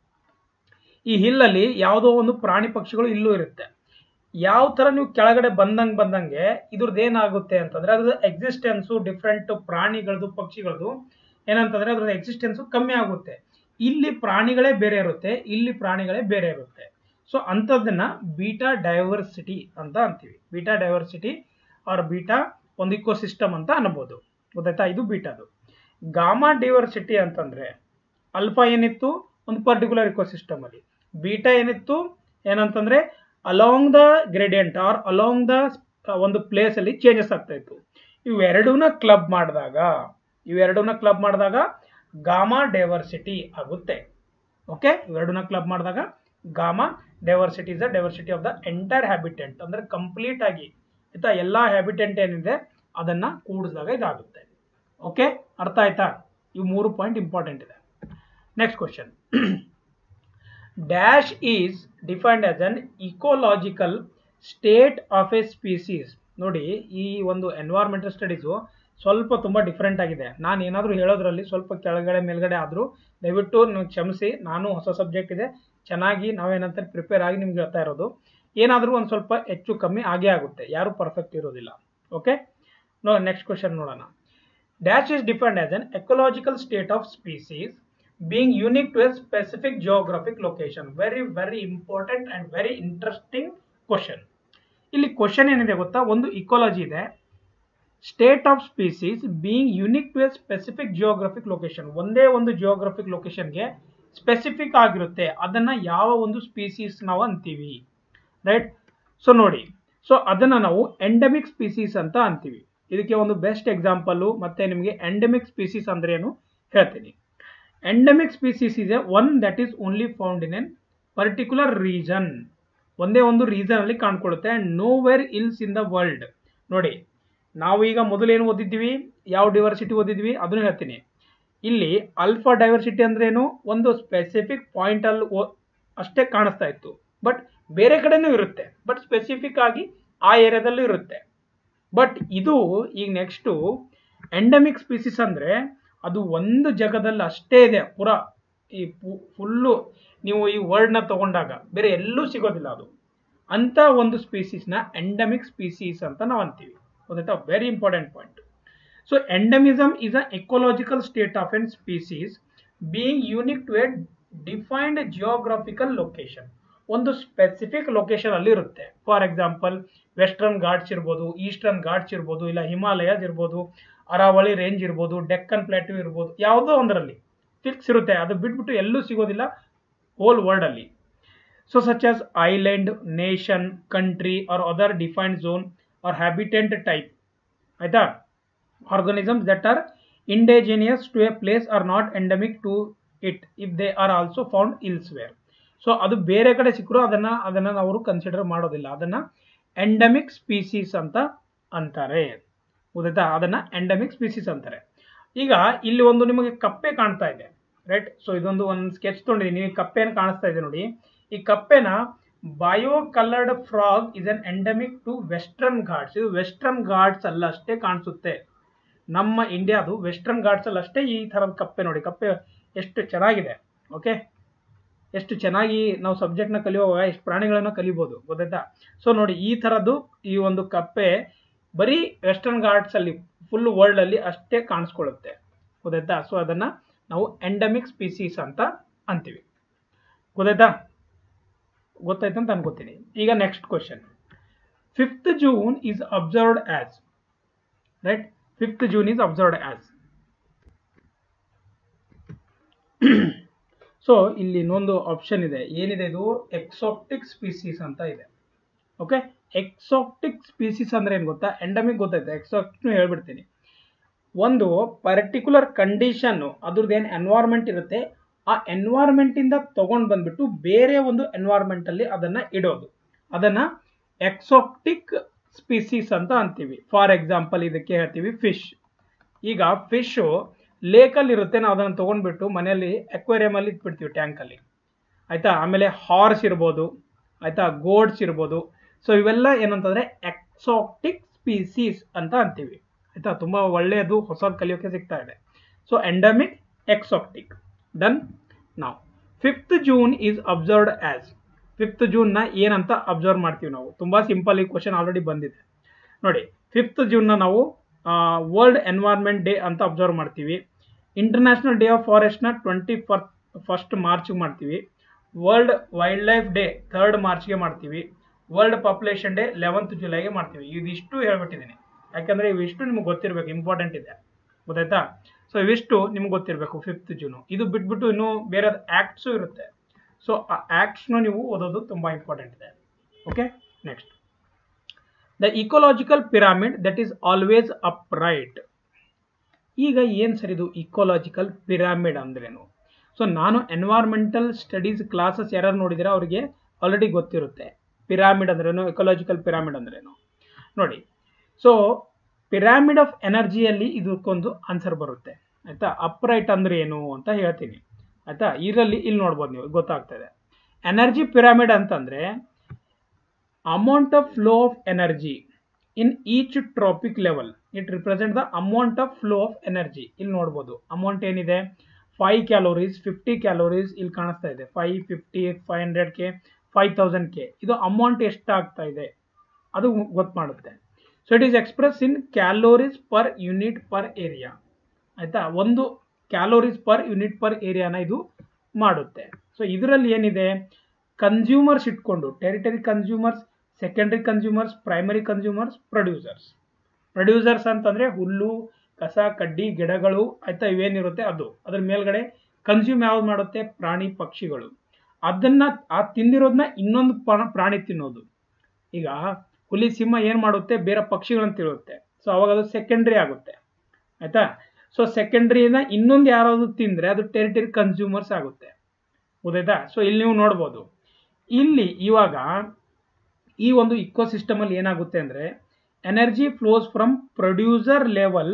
ಈ ಹಿಲ್ಲಲ್ಲಿ ಯಾವುದೋ ಒಂದು ಪ್ರಾಣಿ ಪಕ್ಷಿಗಳು ಇಲ್ಲೂ ಇರುತ್ತೆ ಯಾವ ತರ ನೀವು ಕೆಳಗಡೆ ಬಂದಂಗ್ ಬಂದಂಗೆ ಇದ್ರದ್ದು ಏನಾಗುತ್ತೆ ಅಂತಂದ್ರೆ ಅದ್ರ ಎಕ್ಸಿಸ್ಟೆನ್ಸು ಡಿಫ್ರೆಂಟ್ ಪ್ರಾಣಿಗಳದು ಪಕ್ಷಿಗಳದು ಏನಂತಂದ್ರೆ ಅದ್ರ ಎಕ್ಸಿಸ್ಟೆನ್ಸು ಕಮ್ಮಿ ಆಗುತ್ತೆ ಇಲ್ಲಿ ಪ್ರಾಣಿಗಳೇ ಬೇರೆ ಇರುತ್ತೆ ಇಲ್ಲಿ ಪ್ರಾಣಿಗಳೇ ಬೇರೆ ಇರುತ್ತೆ ಸೊ ಅಂಥದ್ದನ್ನ ಬೀಟಾ ಡೈವರ್ಸಿಟಿ ಅಂತ ಅಂತೀವಿ ಬೀಟಾ ಡೈವರ್ಸಿಟಿ ಆರ್ ಬೀಟಾ ಒಂದು ಇಕೋಸಿಸ್ಟಮ್ ಅಂತ ಅನ್ಬೋದು ಗೊತ್ತಾಯ್ತಾ ಇದು ಬೀಟಾದು ಗಾಮಾ ಡೈವರ್ಸಿಟಿ ಅಂತಂದ್ರೆ ಅಲ್ಫಾ ಏನಿತ್ತು ಒಂದು ಪರ್ಟಿಕ್ಯುಲರ್ ಇಕೋಸಿಸ್ಟಮ್ ಅಲ್ಲಿ ಬೀಟಾ ಏನಿತ್ತು ಏನಂತಂದ್ರೆ along the gradient or along the ಒಂದು ಪ್ಲೇಸ್ ಅಲ್ಲಿ ಚೇಂಜಸ್ ಆಗ್ತಾ ಇತ್ತು ಇವೆರಡೂನ ಕ್ಲಬ್ ಮಾಡಿದಾಗ ಇವೆರಡೂನ ಕ್ಲಬ್ ಮಾಡಿದಾಗ ಗಾಮಾ ಡೈವರ್ಸಿಟಿ ಆಗುತ್ತೆ ಓಕೆ ಇವೆರಡನ್ನ ಕ್ಲಬ್ ಮಾಡಿದಾಗ gamma diversity is the diversity of the entire habitant ಅಂದ್ರೆ ಕಂಪ್ಲೀಟ್ ಆಗಿ ಆಯ್ತಾ ಎಲ್ಲಾ ಹ್ಯಾಬಿಟೆಂಟ್ ಏನಿದೆ ಅದನ್ನ ಕೂಡಿಸಿದಾಗ ಇದಾಗುತ್ತೆ ಓಕೆ ಅರ್ಥ ಆಯ್ತಾ ಇವು ಮೂರು ಪಾಯಿಂಟ್ ಇಂಪಾರ್ಟೆಂಟ್ ಇದೆ next question dash is defined as an ecological state of a species ನೋಡಿ ಈ ಒಂದು ಎನ್ವೈರ್ಮೆಂಟಲ್ ಸ್ಟಡೀಸು ಸ್ವಲ್ಪ ತುಂಬ ಡಿಫ್ರೆಂಟ್ ಆಗಿದೆ ನಾನು ಏನಾದರೂ ಹೇಳೋದ್ರಲ್ಲಿ ಸ್ವಲ್ಪ ಕೆಳಗಡೆ ಮೇಲ್ಗಡೆ ಆದರೂ ದಯವಿಟ್ಟು ನೀವು ಕ್ಷಮಿಸಿ ನಾನು ಹೊಸ ಸಬ್ಜೆಕ್ಟ್ ಇದೆ ಚೆನ್ನಾಗಿ ನಾವೇನಂತಾರೆ ಪ್ರಿಪೇರ್ ಆಗಿ ನಿಮ್ಗೆ ಹೇಳ್ತಾ ಇರೋದು ಏನಾದರೂ ಒಂದು ಸ್ವಲ್ಪ ಹೆಚ್ಚು ಕಮ್ಮಿ ಆಗೇ ಆಗುತ್ತೆ ಯಾರು ಪರ್ಫೆಕ್ಟ್ ಇರೋದಿಲ್ಲ ಓಕೆ ನೋ ನೆಕ್ಸ್ಟ್ ಕ್ವಶನ್ ನೋಡೋಣ dash is defined as an ecological state of species being unique to a specific geographic location very very important and very interesting question ಇಲ್ಲಿ ಕ್ವಶನ್ ಏನಿದೆ ಗೊತ್ತಾ ಒಂದು ಇಕೋಲಜಿ ಇದೆ state of species being unique to a specific geographic location ಒಂದೇ ಒಂದು geographic ಲೊಕೇಶನ್ಗೆ specific ಆಗಿರುತ್ತೆ ಅದನ್ನ ಯಾವ ಒಂದು ಸ್ಪೀಸೀಸ್ ನಾವು ಅಂತೀವಿ ರೈಟ್ ಸೊ ನೋಡಿ ಸೊ ಅದನ್ನ ನಾವು ಎಂಡಮಿಕ್ ಸ್ಪೀಸೀಸ್ ಅಂತ ಅಂತೀವಿ ಇದಕ್ಕೆ ಒಂದು ಬೆಸ್ಟ್ ಎಕ್ಸಾಂಪಲ್ ಮತ್ತೆ ನಿಮಗೆ ಎಂಡಮಿಕ್ ಸ್ಪೀಸೀಸ್ ಅಂದ್ರೆ ಏನು ಹೇಳ್ತೀನಿ ಎಂಡಮಿಕ್ ಸ್ಪೀಸೀಸ್ ಇದೆ one that is only found in an particular region ಒಂದೇ ಒಂದು ರೀಸನ್ ಅಲ್ಲಿ ಕಾಣ್ಕೊಳ್ಳುತ್ತೆ and nowhere else in the world ನೋಡಿ ನಾವು ಈಗ ಮೊದಲೇನು ಓದಿದ್ದೀವಿ ಯಾವ ಡೈವರ್ಸಿಟಿ ಓದಿದ್ವಿ ಅದನ್ನು ಹೇಳ್ತೀನಿ ಇಲ್ಲಿ ಅಲ್ಫಾ ಡೈವರ್ಸಿಟಿ ಅಂದ್ರೇನು ಒಂದು ಸ್ಪೆಸಿಫಿಕ್ ಪಾಯಿಂಟ್ ಅಲ್ಲಿ ಅಷ್ಟೇ ಕಾಣಿಸ್ತಾ ಇತ್ತು ಬಟ್ ಬೇರೆ ಕಡೆನೂ ಇರುತ್ತೆ ಬಟ್ ಸ್ಪೆಸಿಫಿಕ್ ಆಗಿ ಆ ಏರಿಯಾದಲ್ಲೂ ಇರುತ್ತೆ ಬಟ್ ಇದು ಈಗ ನೆಕ್ಸ್ಟು ಎಂಡಮಿಕ್ ಸ್ಪೀಸಿಸ್ ಅಂದರೆ ಅದು ಒಂದು ಜಗದಲ್ಲಿ ಅಷ್ಟೇ ಇದೆ ಪೂರ ಈ ಫುಲ್ಲು ನೀವು ಈ ವರ್ಡ್ನ ತಗೊಂಡಾಗ ಬೇರೆ ಎಲ್ಲೂ ಸಿಗೋದಿಲ್ಲ ಅದು ಅಂತ ಒಂದು ಸ್ಪೀಸೀಸ್ನ ಎಂಡಮಿಕ್ ಸ್ಪೀಸೀಸ್ ಅಂತ ನಾವು ಅಂತೀವಿ ಗೊತ್ತಾಯ್ತಾ very important point so endemism is a ecological state of an species being unique to a defined geographical location ಒಂದು ಸ್ಪೆಸಿಫಿಕ್ ಲೊಕೇಶನ್ ಅಲ್ಲಿ ಇರುತ್ತೆ ಫಾರ್ ಎಕ್ಸಾಂಪಲ್ ವೆಸ್ಟರ್ನ್ ಘಾಟ್ಸ್ ಇರ್ಬೋದು ಈಸ್ಟರ್ನ್ ಘಾಟ್ಸ್ ಇರ್ಬೋದು ಇಲ್ಲ ಹಿಮಾಲಯಸ್ ಇರ್ಬೋದು ಅರಾವಳಿ ರೇಂಜ್ ಇರ್ಬೋದು ಡೆಕ್ಕನ್ ಪ್ಲಾಟ್ಯೂ ಇರ್ಬೋದು ಯಾವುದೋ ಒಂದರಲ್ಲಿ ಫಿಕ್ಸ್ ಇರುತ್ತೆ ಅದು ಬಿಟ್ಬಿಟ್ಟು ಎಲ್ಲೂ ಸಿಗೋದಿಲ್ಲ ಹೋಲ್ ವರ್ಲ್ಡ್ ಅಲ್ಲಿ so such as island nation country or other defined zone or habitant type ಆಯ್ತಾ organisms that are indigenous to a place are not endemic to it if they are also found elsewhere so ಅದು ಬೇರೆ ಕಡೆ ಸಿಕ್ಕರು ಅದನ್ನ ಅದನ್ನ ಅವರು consider ಮಾಡೋದಿಲ್ಲ ಅದನ್ನ ಎಂಡಮಿಕ್ ಸ್ಪೀಸೀಸ್ ಅಂತ ಅಂತಾರೆ ಗೊತ್ತಾಯ್ತಾ ಅದನ್ನ ಎಂಡಮಿಕ್ ಸ್ಪೀಸೀಸ್ ಅಂತಾರೆ ಈಗ ಇಲ್ಲಿ ಒಂದು ನಿಮಗೆ ಕಪ್ಪೆ ಕಾಣ್ತಾ ಇದೆ ರೈಟ್ ಸೊ ಇದೊಂದು ಒಂದು ಸ್ಕೆಚ್ ತೊಗೊಂಡಿದ್ದೀನಿ ನೀವು ಕಪ್ಪೆನ ಕಾಣಿಸ್ತಾ ಇದೆ ನೋಡಿ ಈ ಕಪ್ಪೆನ bio coloured frog is an endemic to Western Ghats ಇದು ವೆಸ್ಟರ್ನ್ ಘಾಟ್ಸ್ ಅಲ್ಲ ಅಷ್ಟೇ ಕಾಣಿಸುತ್ತೆ ನಮ್ಮ ಇಂಡಿಯಾದು ವೆಸ್ಟರ್ನ್ ಘಾಟ್ಸ್ ಅಲ್ಲಿ ಅಷ್ಟೇ ಈ ಥರದ ಕಪ್ಪೆ ನೋಡಿ ಕಪ್ಪೆ ಎಷ್ಟು ಚೆನ್ನಾಗಿದೆ ಓಕೆ ಎಷ್ಟು ಚೆನ್ನಾಗಿ ನಾವು ಸಬ್ಜೆಕ್ಟ್ನ ಕಲಿಯುವಾಗ ಎಷ್ಟು ಪ್ರಾಣಿಗಳನ್ನ ಕಲಿಬೋದು ಗೊತ್ತಾಯ್ತಾ ಸೊ ನೋಡಿ ಈ ಥರದ್ದು ಈ ಒಂದು ಕಪ್ಪೆ ಬರೀ ವೆಸ್ಟರ್ನ್ ಘಾಟ್ಸ್ ಅಲ್ಲಿ ಫುಲ್ ವರ್ಲ್ಡ್ ಅಲ್ಲಿ ಅಷ್ಟೇ ಕಾಣಿಸ್ಕೊಳ್ಳುತ್ತೆ ಗೊತ್ತಾಯ್ತಾ ಸೊ ಅದನ್ನ ನಾವು ಎಂಡಮಿಕ್ ಸ್ಪೀಸೀಸ್ ಅಂತ ಅಂತೀವಿ ಗೊತ್ತಾಯ್ತಾ ಗೊತ್ತಾಯ್ತು ಅಂತ ಅನ್ಕೋತೀನಿ ಈಗ next question fifth June is observed as right fifth June is observed as so ಇಲ್ಲಿ ಇನ್ನೊಂದು ಆಪ್ಷನ್ ಇದೆ ಏನಿದೆ ಇದು ಎಕ್ಸಾಪ್ಟಿಕ್ ಸ್ಪೀಸೀಸ್ ಅಂತ ಇದೆ ಓಕೆ ಎಕ್ಸಾಪ್ಟಿಕ್ ಸ್ಪೀಸೀಸ್ ಅಂದ್ರೆ ಏನು ಗೊತ್ತಾ ಎಂಡಮಿಕ್ ಗೊತ್ತಾಯ್ತು ಎಕ್ಸಾಪ್ಟಿಕ್ ಹೇಳ್ಬಿಡ್ತೀನಿ ಒಂದು ಪರ್ಟಿಕ್ಯುಲರ್ ಕಂಡೀಷನ್ ಅದ್ರದ್ದು ಏನು ಎನ್ವೈರ್ಮೆಂಟ್ ಇರುತ್ತೆ ಆ ಎನ್ವೈರ್ಮೆಂಟ್ ಇಂದ ತಗೊಂಡು ಬಂದ್ಬಿಟ್ಟು ಬೇರೆ ಒಂದು ಎನ್ವೈರ್ಮೆಂಟ್ ಅಲ್ಲಿ ಅದನ್ನ ಇಡೋದು ಅದನ್ನ ಎಕ್ಸಾಪ್ಟಿಕ್ ಸ್ಪೀಸೀಸ್ ಅಂತ ಅಂತೀವಿ ಫಾರ್ ಎಕ್ಸಾಂಪಲ್ ಇದಕ್ಕೆ ಹೇಳ್ತೀವಿ ಫಿಶ್ ಈಗ ಫಿಶು ಲೇಕಲ್ಲಿ ಇರುತ್ತೆ ನಾವು ಅದನ್ನು ತೊಗೊಂಡ್ಬಿಟ್ಟು ಮನೆಯಲ್ಲಿ ಅಕ್ವೇರಿಯಮ್ ಅಲ್ಲಿ ಇಟ್ಬಿಡ್ತೀವಿ ಟ್ಯಾಂಕಲ್ಲಿ ಆಯ್ತಾ ಆಮೇಲೆ ಹಾರ್ಸ್ ಇರ್ಬೋದು ಆಯ್ತಾ ಗೋಡ್ಸ್ ಇರ್ಬೋದು ಸೊ ಇವೆಲ್ಲ ಏನಂತಂದ್ರೆ ಎಕ್ಸಾಕ್ಟಿಕ್ ಸ್ಪೀಸೀಸ್ ಅಂತ ಅಂತೀವಿ ಆಯ್ತಾ ತುಂಬಾ ಒಳ್ಳೆಯದು ಹೊಸದು ಕಲಿಯೋಕೆ ಸಿಗ್ತಾ ಇದೆ ಸೊ ಎಂಡಮಿಕ್ ಎಕ್ಸಾಕ್ಟಿಕ್ ಡನ್ ನಾವು fifth June is observed as fifth ಜೂನ್ನ ಏನಂತ ಅಬ್ಸರ್ವ್ ಮಾಡ್ತೀವಿ ನಾವು ತುಂಬಾ ಸಿಂಪಲ್ ಈ ಕ್ವಶನ್ ಆಲ್ರೆಡಿ ಬಂದಿದೆ ನೋಡಿ ಫಿಫ್ತ್ ಜೂನ್ನ ನಾವು ವರ್ಲ್ಡ್ ಎನ್ವೈರ್ಮೆಂಟ್ ಡೇ ಅಂತ ಅಬ್ಸರ್ವ್ ಮಾಡ್ತೀವಿ ಇಂಟರ್ನ್ಯಾಷನಲ್ ಡೇ ಆಫ್ ಫಾರೆಸ್ಟ್ನ ಟ್ವೆಂಟಿ ಫರ್ ಫಸ್ಟ್ ಮಾರ್ಚ್ಗೆ ಮಾಡ್ತೀವಿ world wildlife day third ಮಾರ್ಚ್ಗೆ ಮಾಡ್ತೀವಿ ವರ್ಲ್ಡ್ ಪಾಪ್ಯುಲೇಷನ್ ಡೇ ಲೆವೆಂತ್ ಜುಲೈಗೆ ಮಾಡ್ತೀವಿ ಇದಿಷ್ಟು ಹೇಳ್ಬಿಟ್ಟಿದ್ದೀನಿ ಯಾಕಂದ್ರೆ ಇವಿಷ್ಟು ನಿಮ್ಗೆ ಗೊತ್ತಿರಬೇಕು ಇಂಪಾರ್ಟೆಂಟ್ ಇದೆ ಗೊತ್ತಾಯ್ತಾ ಸೊ ಇವಿಷ್ಟು ನಿಮ್ಗೆ ಗೊತ್ತಿರಬೇಕು ಫಿಫ್ತ್ ಜೂನು ಇದು ಬಿಟ್ಬಿಟ್ಟು ಇನ್ನೂ ಬೇರೆ ಆ್ಯಕ್ಟ್ಸು ಇರುತ್ತೆ ಸೊ ಆ ಆ್ಯಕ್ಟ್ಸ್ನು ನೀವು ಓದೋದು ತುಂಬ ಇಂಪಾರ್ಟೆಂಟ್ ಇದೆ okay next the ecological pyramid that is always upright ಈಗ ಏನು ಸರ್ ಇದು ಇಕೋಲಾಜಿಕಲ್ ಪಿರಾಮಿಡ್ ಅಂದ್ರೇನು ಸೊ ನಾನು ಎನ್ವೈರ್ಮೆಂಟಲ್ ಸ್ಟಡೀಸ್ ಕ್ಲಾಸಸ್ ಯಾರು ನೋಡಿದಿರ ಅವರಿಗೆ ಆಲ್ರೆಡಿ ಗೊತ್ತಿರುತ್ತೆ ಪಿರಾಮಿಡ್ ಅಂದ್ರೇನು ಎಕೋಲಾಜಿಕಲ್ ಪಿರಾಮಿಡ್ ಅಂದ್ರೇನು ನೋಡಿ ಸೊ ಪಿರಾಮಿಡ್ ಆಫ್ ಎನರ್ಜಿಯಲ್ಲಿ ಇದಕ್ಕೊಂದು ಆನ್ಸರ್ ಬರುತ್ತೆ ಆಯ್ತಾ ಅಪ್ರೈಟ್ ಅಂದ್ರೆ ಏನು ಅಂತ ಹೇಳ್ತೀನಿ ಆಯ್ತಾ ಇದರಲ್ಲಿ ಇಲ್ಲಿ ನೋಡ್ಬೋದು ನೀವು ಗೊತ್ತಾಗ್ತದೆ ಎನರ್ಜಿ ಪಿರಾಮಿಡ್ ಅಂತಂದ್ರೆ amount of flow of energy in each trophic level it represent the amount of flow of energy ಇಲ್ಲಿ ನೋಡ್ಬೋದು ಅಮೌಂಟ್ ಏನಿದೆ ಫೈವ್ ಕ್ಯಾಲೋರೀಸ್ ಫಿಫ್ಟಿ ಕ್ಯಾಲೋರೀಸ್ ಇಲ್ಲಿ ಕಾಣಿಸ್ತಾ ಇದೆ five fifty five hundred K five thousand K ಇದು amount ಎಷ್ಟಾಗ್ತಾ ಇದೆ ಅದು ಗೊತ್ತು ಮಾಡುತ್ತೆ so it is express in calories per unit per area ಆಯ್ತಾ ಒಂದು ಕ್ಯಾಲೋರೀಸ್ ಪರ್ ಯೂನಿಟ್ ಪರ್ ಏರಿಯಾನ ಇದು ಮಾಡುತ್ತೆ ಸೊ ಇದರಲ್ಲಿ ಏನಿದೆ ಕನ್ಸ್ಯೂಮರ್ಸ್ ಇಟ್ಕೊಂಡು territory consumers secondary consumers primary consumers producers producers ಅಂತಂದ್ರೆ ಹುಲ್ಲು ಕಸ ಕಡ್ಡಿ ಗಿಡಗಳು ಆಯ್ತಾ ಇವೇನಿರುತ್ತೆ ಅದು ಅದ್ರ ಮೇಲ್ಗಡೆ ಕನ್ಸ್ಯೂಮ್ ಯಾವ್ದು ಮಾಡುತ್ತೆ ಪ್ರಾಣಿ ಪಕ್ಷಿಗಳು ಅದನ್ನ ಆ ತಿಂದಿರೋದನ್ನ ಇನ್ನೊಂದು ಪ್ರಾಣಿ ತಿನ್ನೋದು ಈಗ ಹುಲಿ ಸಿಂಹ ಏನ್ ಮಾಡುತ್ತೆ ಬೇರೆ ಪಕ್ಷಿಗಳನ್ನ ತಿಳುತ್ತೆ ಸೊ ಅವಾಗ ಅದು ಸೆಕೆಂಡ್ರಿ ಆಗುತ್ತೆ ಆಯ್ತಾ ಸೊ ಸೆಕೆಂಡ್ರಿನ ಇನ್ನೊಂದು ಯಾರಾದ್ರು ತಿಂದ್ರೆ ಅದು ಟೆರಿಟರಿ ಕನ್ಸ್ಯೂಮರ್ಸ್ ಆಗುತ್ತೆ ಗೊತ್ತಾಯ್ತಾ ಸೊ ಇಲ್ಲಿ ನೀವು ನೋಡ್ಬೋದು ಇಲ್ಲಿ ಇವಾಗ ಈ ಒಂದು ಇಕೋಸಿಸ್ಟಮ್ ಅಲ್ಲಿ ಏನಾಗುತ್ತೆ ಅಂದ್ರೆ energy flows from producer level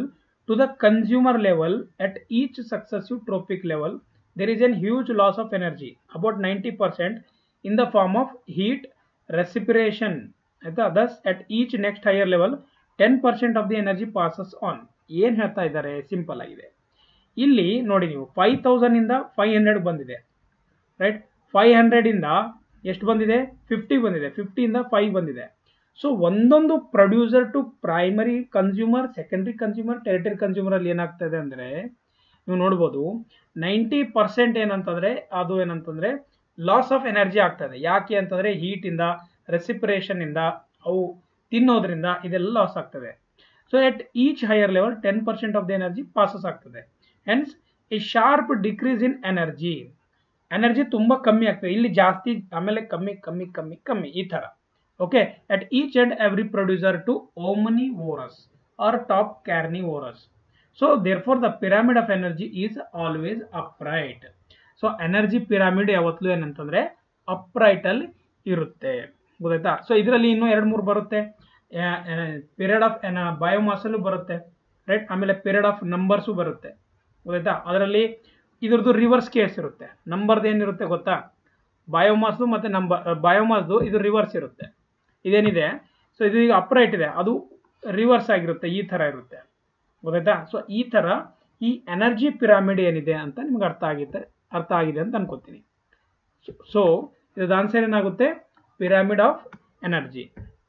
to the consumer level at each successive tropic level there is a huge loss of energy about 90% in the form of heat respiration ಆಯ್ತಾ thus at each next higher level 10% of the energy passes on ಏನ್ ಹೇಳ್ತಾ ಇದ್ದಾರೆ simple ಆಗಿದೆ ಇಲ್ಲಿ ನೋಡಿ ನೀವು five thousand ಇಂದ five hundred ಬಂದಿದೆ ರೈಟ್ ಫೈವ್ ಹಂಡ್ರೆಡ್ ಇಂದ ಎಷ್ಟು ಬಂದಿದೆ ಫಿಫ್ಟಿ ಬಂದಿದೆ ಫಿಫ್ಟಿಯಿಂದ ಫೈವ್ ಬಂದಿದೆ ಸೊ ಒಂದೊಂದು producer to primary consumer secondary consumer territory consumer ಅಲ್ಲಿ ಏನಾಗ್ತದೆ ಅಂದ್ರೆ ನೀವು ನೋಡ್ಬೋದು ನೈಂಟಿ ಪರ್ಸೆಂಟ್ ಏನಂತಂದ್ರೆ ಅದು ಏನಂತಂದ್ರೆ ಲಾಸ್ ಆಫ್ ಎನರ್ಜಿ ಆಗ್ತದೆ ಯಾಕೆ ಅಂತಂದ್ರೆ ಹೀಟ್ ಇಂದ ರೆಸಿಪಿರೇಷನ್ ಇಂದ ಅವು ತಿನ್ನೋದ್ರಿಂದ ಇದೆಲ್ಲ ಲಾಸ್ ಆಗ್ತದೆ so at each higher level ten percent of the energy passes ಆಗ್ತದೆ hence a sharp decrease in energy energy ತುಂಬಾ ಕಮ್ಮಿ ಆಗ್ತದೆ ಇಲ್ಲಿ ಜಾಸ್ತಿ ಆಮೇಲೆ ಕಮ್ಮಿ ಕಮ್ಮಿ ಕಮ್ಮಿ ಕಮ್ಮಿ ಈ ತರ okay at each and every producer to omnivorous or top carnivorous so therefore the pyramid of energy is always upright so energy pyramid ಯಾವತ್ತೂ ಏನಂತಂದ್ರೆ ಅಪ್ರೈಟ್ ಅಲ್ಲಿ ಇರುತ್ತೆ ಗೊತ್ತಾಯ್ತಾ ಸೊ ಇದರಲ್ಲಿ ಇನ್ನೂ ಎರಡು ಮೂರು ಬರುತ್ತೆ ಪೀರಿಯಡ್ ಆಫ್ ಬಯೋಮಾಸ್ ಅಲ್ಲೂ ಬರುತ್ತೆ ರೈಟ್ ಆಮೇಲೆ ಪೀರಿಯಡ್ ಆಫ್ ನಂಬರ್ಸು ಬರುತ್ತೆ ಗೊತ್ತಾಯ್ತಾ ಅದರಲ್ಲಿ ಇದ್ರದ್ದು ರಿವರ್ಸ್ ಕೇಸ್ ಇರುತ್ತೆ ನಂಬರ್ದು ಏನಿರುತ್ತೆ ಗೊತ್ತಾ ಬಯೋಮಾಸ್ದು ಮತ್ತೆ ನಂಬರ್ ಬಯೋಮಾಸ್ದು ಇದು ರಿವರ್ಸ್ ಇರುತ್ತೆ ಇದೇನಿದೆ ಸೊ ಇದು ಈಗ ಅಪ್ರೈಟ್ ಇದೆ ಅದು ರಿವರ್ಸ್ ಆಗಿರುತ್ತೆ ಈ ಥರ ಇರುತ್ತೆ ಗೊತ್ತಾಯ್ತಾ ಸೊ ಈ ಥರ ಈ ಎನರ್ಜಿ ಪಿರಾಮಿಡ್ ಏನಿದೆ ಅಂತ ನಿಮ್ಗೆ ಅರ್ಥ ಆಗಿದೆ ಅರ್ಥ ಆಗಿದೆ ಅಂತ ಅನ್ಕೋತೀನಿ ಸೊ ಇದ್ರ ಆನ್ಸರ್ ಏನಾಗುತ್ತೆ pyramid of energy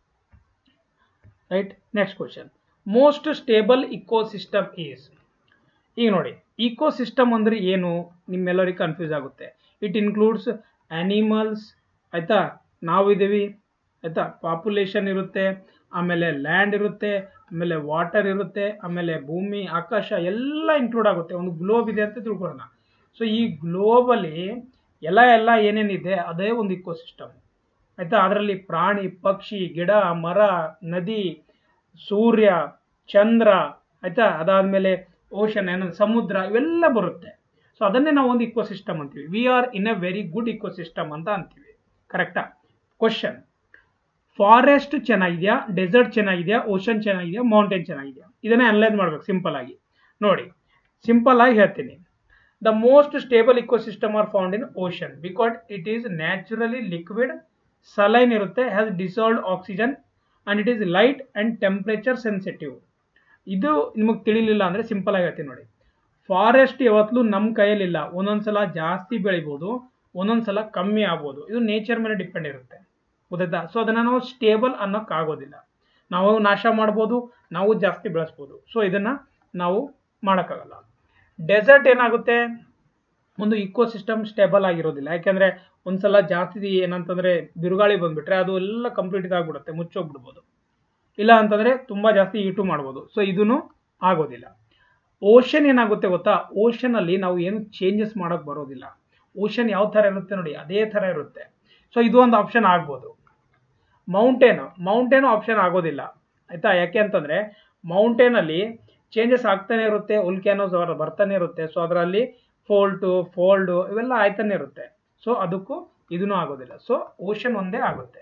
right next question most stable ecosystem is ಈಗ ನೋಡಿ ಇಕೋಸಿಸ್ಟಮ್ ಅಂದ್ರೆ ಏನು ನಿಮ್ಮೆಲ್ಲರಿಗೆ ಕನ್ಫ್ಯೂಸ್ ಆಗುತ್ತೆ ಇಟ್ ಇನ್ಕ್ಲೂಡ್ಸ್ ಆನಿಮಲ್ಸ್ ಆಯ್ತಾ ನಾವಿದ್ದೀವಿ ಆಯ್ತಾ ಪಾಪ್ಯುಲೇಷನ್ ಇರುತ್ತೆ ಆಮೇಲೆ ಲ್ಯಾಂಡ್ ಇರುತ್ತೆ ಆಮೇಲೆ ವಾಟರ್ ಇರುತ್ತೆ ಆಮೇಲೆ ಭೂಮಿ ಆಕಾಶ ಎಲ್ಲ ಇನ್ಕ್ಲೂಡ್ ಆಗುತ್ತೆ ಒಂದು ಗ್ಲೋಬ್ ಇದೆ ಅಂತ ತಿಳ್ಕೊಳ್ಳೋಣ ಸೊ ಈ ಗ್ಲೋಬಲ್ಲಿ ಎಲ್ಲ ಎಲ್ಲ ಏನೇನಿದೆ ಅದೇ ಒಂದು ಇಕೋಸಿಸ್ಟಮ್ ಆಯ್ತಾ ಅದರಲ್ಲಿ ಪ್ರಾಣಿ ಪಕ್ಷಿ ಗಿಡ ಮರ ನದಿ ಸೂರ್ಯ ಚಂದ್ರ ಆಯ್ತಾ ಅದಾದ್ಮೇಲೆ ಓಷನ್ ಏನಂದ್ರೆ ಸಮುದ್ರ ಇವೆಲ್ಲ ಬರುತ್ತೆ ಸೊ ಅದನ್ನೇ ನಾವು ಒಂದು ಇಕೋಸಿಸ್ಟಮ್ ಅಂತೀವಿ we are in a very good ecosystem ಅಂತ ಅಂತೀವಿ ಕರೆಕ್ಟಾ ಕ್ವಶನ್ ಫಾರೆಸ್ಟ್ ಚೆನ್ನಾಗಿದೆಯಾ ಡೆಸರ್ಟ್ ಚೆನ್ನಾಗಿದೆಯಾ ಓಷನ್ ಚೆನ್ನಾಗಿದೆಯಾ ಮೌಂಟೇನ್ ಚೆನ್ನಾಗಿದೆಯಾ ಇದನ್ನೇ ಅನಲೈಸ್ ಮಾಡ್ಬೇಕು ಸಿಂಪಲ್ ಆಗಿ ನೋಡಿ ಸಿಂಪಲ್ ಆಗಿ ಹೇಳ್ತೀನಿ the most stable ecosystem are found in ocean because it is naturally liquid saline ಇರುತ್ತೆ has dissolved oxygen and it is light and temperature sensitive ಇದು ನಿಮಗೆ ತಿಳಿಲಿಲ್ಲ ಅಂದ್ರೆ ಸಿಂಪಲ್ ಆಗಿ ಹೇಳ್ತೀನಿ ನೋಡಿ ಫಾರೆಸ್ಟ್ ಯಾವತ್ತೂ ನಮ್ಮ ಕೈಯಲ್ಲಿಲ್ಲ ಒಂದೊಂದ್ಸಲ ಜಾಸ್ತಿ ಬೆಳಿಬೋದು ಒಂದೊಂದ್ಸಲ ಕಮ್ಮಿ ಆಗ್ಬೋದು ಇದು ನೇಚರ್ ಮೇಲೆ ಡಿಪೆಂಡ್ ಇರುತ್ತೆ ಗೊತ್ತಾಯ್ತಾ ಸೊ ಅದನ್ನ ನಾವು ಸ್ಟೇಬಲ್ ಅನ್ನೋಕ್ಕಾಗೋದಿಲ್ಲ ನಾವು ನಾಶ ಮಾಡ್ಬೋದು ನಾವು ಜಾಸ್ತಿ ಬೆಳೆಸ್ಬೋದು ಸೊ ಇದನ್ನ ನಾವು ಮಾಡೋಕ್ಕಾಗಲ್ಲ ಡೆಸರ್ಟ್ ಏನಾಗುತ್ತೆ ಒಂದು ಇಕೋಸಿಸ್ಟಮ್ ಸ್ಟೇಬಲ್ ಆಗಿರೋದಿಲ್ಲ ಯಾಕೆಂದ್ರೆ ಒಂದ್ಸಲ ಜಾಸ್ತಿ ಏನಂತಂದ್ರೆ ಬಿರುಗಾಳಿ ಬಂದ್ಬಿಟ್ರೆ ಅದು ಎಲ್ಲ ಕಂಪ್ಲೀಟ್ ಇದಾಗ್ಬಿಡುತ್ತೆ ಮುಚ್ಚೋಗ್ಬಿಡ್ಬೋದು ಇಲ್ಲ ಅಂತಂದ್ರೆ ತುಂಬಾ ಜಾಸ್ತಿ ಈಟು ಮಾಡ್ಬೋದು ಸೊ ಇದನ್ನು ಆಗೋದಿಲ್ಲ ಓಷನ್ ಏನಾಗುತ್ತೆ ಗೊತ್ತಾ ಓಷನ್ ಅಲ್ಲಿ ನಾವು ಏನು ಚೇಂಜಸ್ ಮಾಡಕ್ ಬರೋದಿಲ್ಲ ಓಷನ್ ಯಾವ ತರ ಇರುತ್ತೆ ನೋಡಿ ಅದೇ ತರ ಇರುತ್ತೆ ಸೊ ಇದು ಒಂದು ಆಪ್ಷನ್ ಆಗ್ಬೋದು ಮೌಂಟೇನ್ ಮೌಂಟೇನ್ ಆಪ್ಷನ್ ಆಗೋದಿಲ್ಲ ಆಯ್ತಾ ಯಾಕೆ ಅಂತಂದ್ರೆ ಮೌಂಟೇನ್ ಅಲ್ಲಿ ಚೇಂಜಸ್ ಆಗ್ತಾನೆ ಇರುತ್ತೆ ಉಲ್ಕ್ಯಾನೋಸ್ ಅವರ ಬರ್ತಾನೆ ಇರುತ್ತೆ ಸೊ ಅದರಲ್ಲಿ ಫೋಲ್ಟು ಫೋಲ್ಡು ಇವೆಲ್ಲ ಆಯ್ತಾನೆ ಇರುತ್ತೆ ಸೊ ಅದಕ್ಕೂ ಇದೂ ಆಗೋದಿಲ್ಲ ಸೊ ಓಷನ್ ಒಂದೇ ಆಗುತ್ತೆ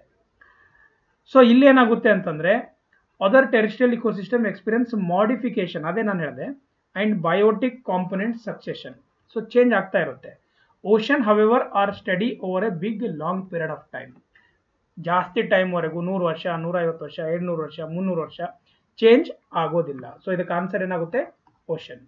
ಸೊ ಇಲ್ಲಿ ಏನಾಗುತ್ತೆ ಅಂತಂದ್ರೆ other terrestrial ecosystem experience modification ಅದೇ ನಾನು ಹೇಳಿದೆ and biotic component succession so change ಆಗ್ತಾ ಇರುತ್ತೆ ocean however are study over a big long period of time ಜಾಸ್ತಿ ಟೈಮ್ವರೆಗೂ ನೂರು ವರ್ಷ ನೂರೈವತ್ತು ವರ್ಷ ಎರಡ್ನೂರು ವರ್ಷ ಮುನ್ನೂರು ವರ್ಷ ಚೇಂಜ್ ಆಗೋದಿಲ್ಲ ಸೊ ಇದಕ್ಕೆ ಆನ್ಸರ್ ಏನಾಗುತ್ತೆ ocean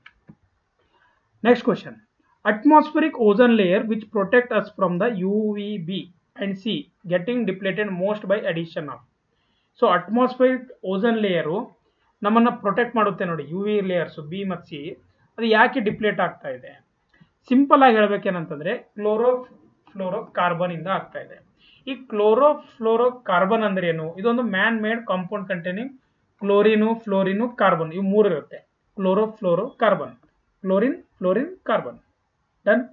next question atmospheric ozone layer which protect us from the U V B and C getting depleted most by addition of so atmospheric ozone layer ನಮ್ಮನ್ನು ಪ್ರೊಟೆಕ್ಟ್ ಮಾಡುತ್ತೆ ನೋಡಿ ಯು ವಿ ಲೇಯರ್ಸ್ ಬಿ ಮತ್ತು C ಅದು ಯಾಕೆ ಡಿಪ್ಲೇಟ್ ಆಗ್ತಾ ಇದೆ simple ಆಗಿ ಹೇಳ್ಬೇಕೇನಂತಂದ್ರೆ chloro fluoro carbon ಇಂದ ಆಗ್ತಾ ಇದೆ ಈ ಕ್ಲೋರೋ ಫ್ಲೋರೋ ಕಾರ್ಬನ್ ಅಂದ್ರೆ ಏನು ಇದೊಂದು man made compound containing chlorine fluorine carbon ಇವು ಮೂರು ಇರುತ್ತೆ chloro fluoro carbon chlorine fluorine carbon done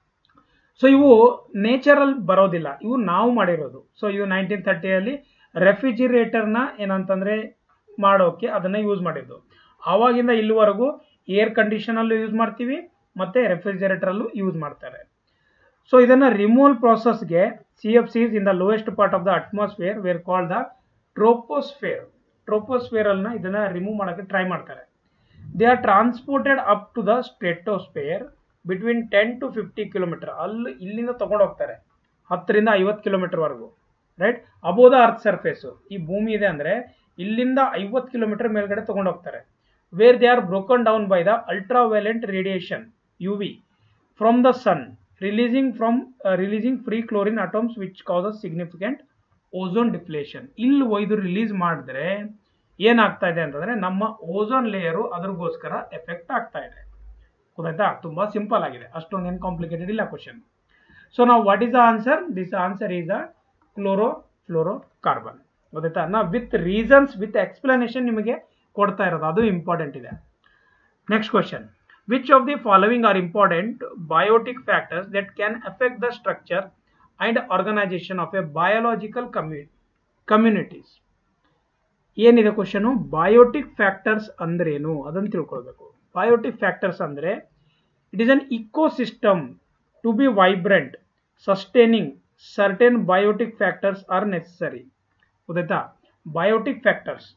so ಇವು ನೇಚರಲ್ ಬರೋದಿಲ್ಲ ಇವು ನಾವು ಮಾಡಿರೋದು ಸೊ ಇವು ನೈನ್ಟೀನ್ ತರ್ಟಿಯಲ್ಲಿ ರೆಫ್ರಿಜಿರೇಟರ್ನ ಏನಂತಂದ್ರೆ ಮಾಡೋಕೆ ಅದನ್ನ ಯೂಸ್ ಮಾಡಿದ್ದು ಆವಾಗಿಂದ ಇಲ್ಲಿವರೆಗೂ ಏರ್ ಕಂಡೀಷನ್ ಅಲ್ಲೂ ಯೂಸ್ ಮಾಡ್ತೀವಿ ಮತ್ತೆ ರೆಫ್ರಿಜರೇಟರ್ ಅಲ್ಲೂ ಯೂಸ್ ಮಾಡ್ತಾರೆ ಸೊ ಇದನ್ನ ರಿಮೂವಲ್ ಪ್ರಾಸೆಸ್ಗೆ C F Cs in the lowest part of the atmosphere where called the troposphere troposphere ಅನ್ನ ಇದನ್ನ ರಿಮೂವ್ ಮಾಡೋಕೆ ಟ್ರೈ ಮಾಡ್ತಾರೆ they are transported up to the stratosphere between ten to fifty kilometer ಅಲ್ಲಿ ಇಲ್ಲಿಂದ ತಗೊಂಡು ಹೋಗ್ತಾರೆ ಹತ್ತರಿಂದ ಐವತ್ತು ಕಿಲೋಮೀಟರ್ವರೆಗೂ ರೈಟ್ ಅಬೋದ ಅರ್ತ್ ಸರ್ಫೇಸು ಈ ಭೂಮಿ ಇದೆ ಅಂದರೆ ಇಲ್ಲಿಂದ ಐವತ್ತು ಕಿಲೋಮೀಟರ್ ಮೇಲ್ಗಡೆ ತಗೊಂಡು ಹೋಗ್ತಾರೆ where they are broken down by the ultra violent radiation U V from the sun releasing from releasing free chlorine atoms which causes significant ozone deflation ಇಲ್ಲಿ ಒಯ್ದು ರಿಲೀಸ್ ಮಾಡಿದ್ರೆ ಏನಾಗ್ತಾ ಇದೆ ಅಂತಂದ್ರೆ ನಮ್ಮ ಓಝೋನ್ ಲೇಯರು ಅದ್ರಗೋಸ್ಕರ ಎಫೆಕ್ಟ್ ಆಗ್ತಾ ಇದೆ ಗೊತ್ತಾಯ್ತಾ ತುಂಬಾ ಸಿಂಪಲ್ ಆಗಿದೆ ಅಷ್ಟೊಂದು ಏನು ಕಾಂಪ್ಲಿಕೇಟೆಡ್ ಇಲ್ಲ ಕ್ವಶನ್ ಸೊ ನಾವು what is the answer this answer is a chloro fluoro carbon ಗೊತ್ತಾಯ್ತಾ ನಾ ವಿತ್ ರೀಸನ್ಸ್ ವಿತ್ ಎಕ್ಸ್ಪ್ಲನೇಷನ್ ನಿಮಗೆ ಕೊಡ್ತಾ ಇರೋದು ಅದು ಇಂಪಾರ್ಟೆಂಟ್ ಇದೆ next question which of the following are important biotic factors that can affect the structure and organisation of a biological ಕಮ್ಯೂ communities ಏನಿದೆ question biotic factors ಅಂದ್ರೇನು ಅದನ್ನು ತಿಳ್ಕೊಳ್ಬೇಕು ಬಯೋಟಿಕ್ ಫ್ಯಾಕ್ಟರ್ಸ್ ಅಂದರೆ it is an ecosystem to be vibrant sustaining certain biotic factors are necessary ಗೊತ್ತಾಯ್ತಾ biotic factors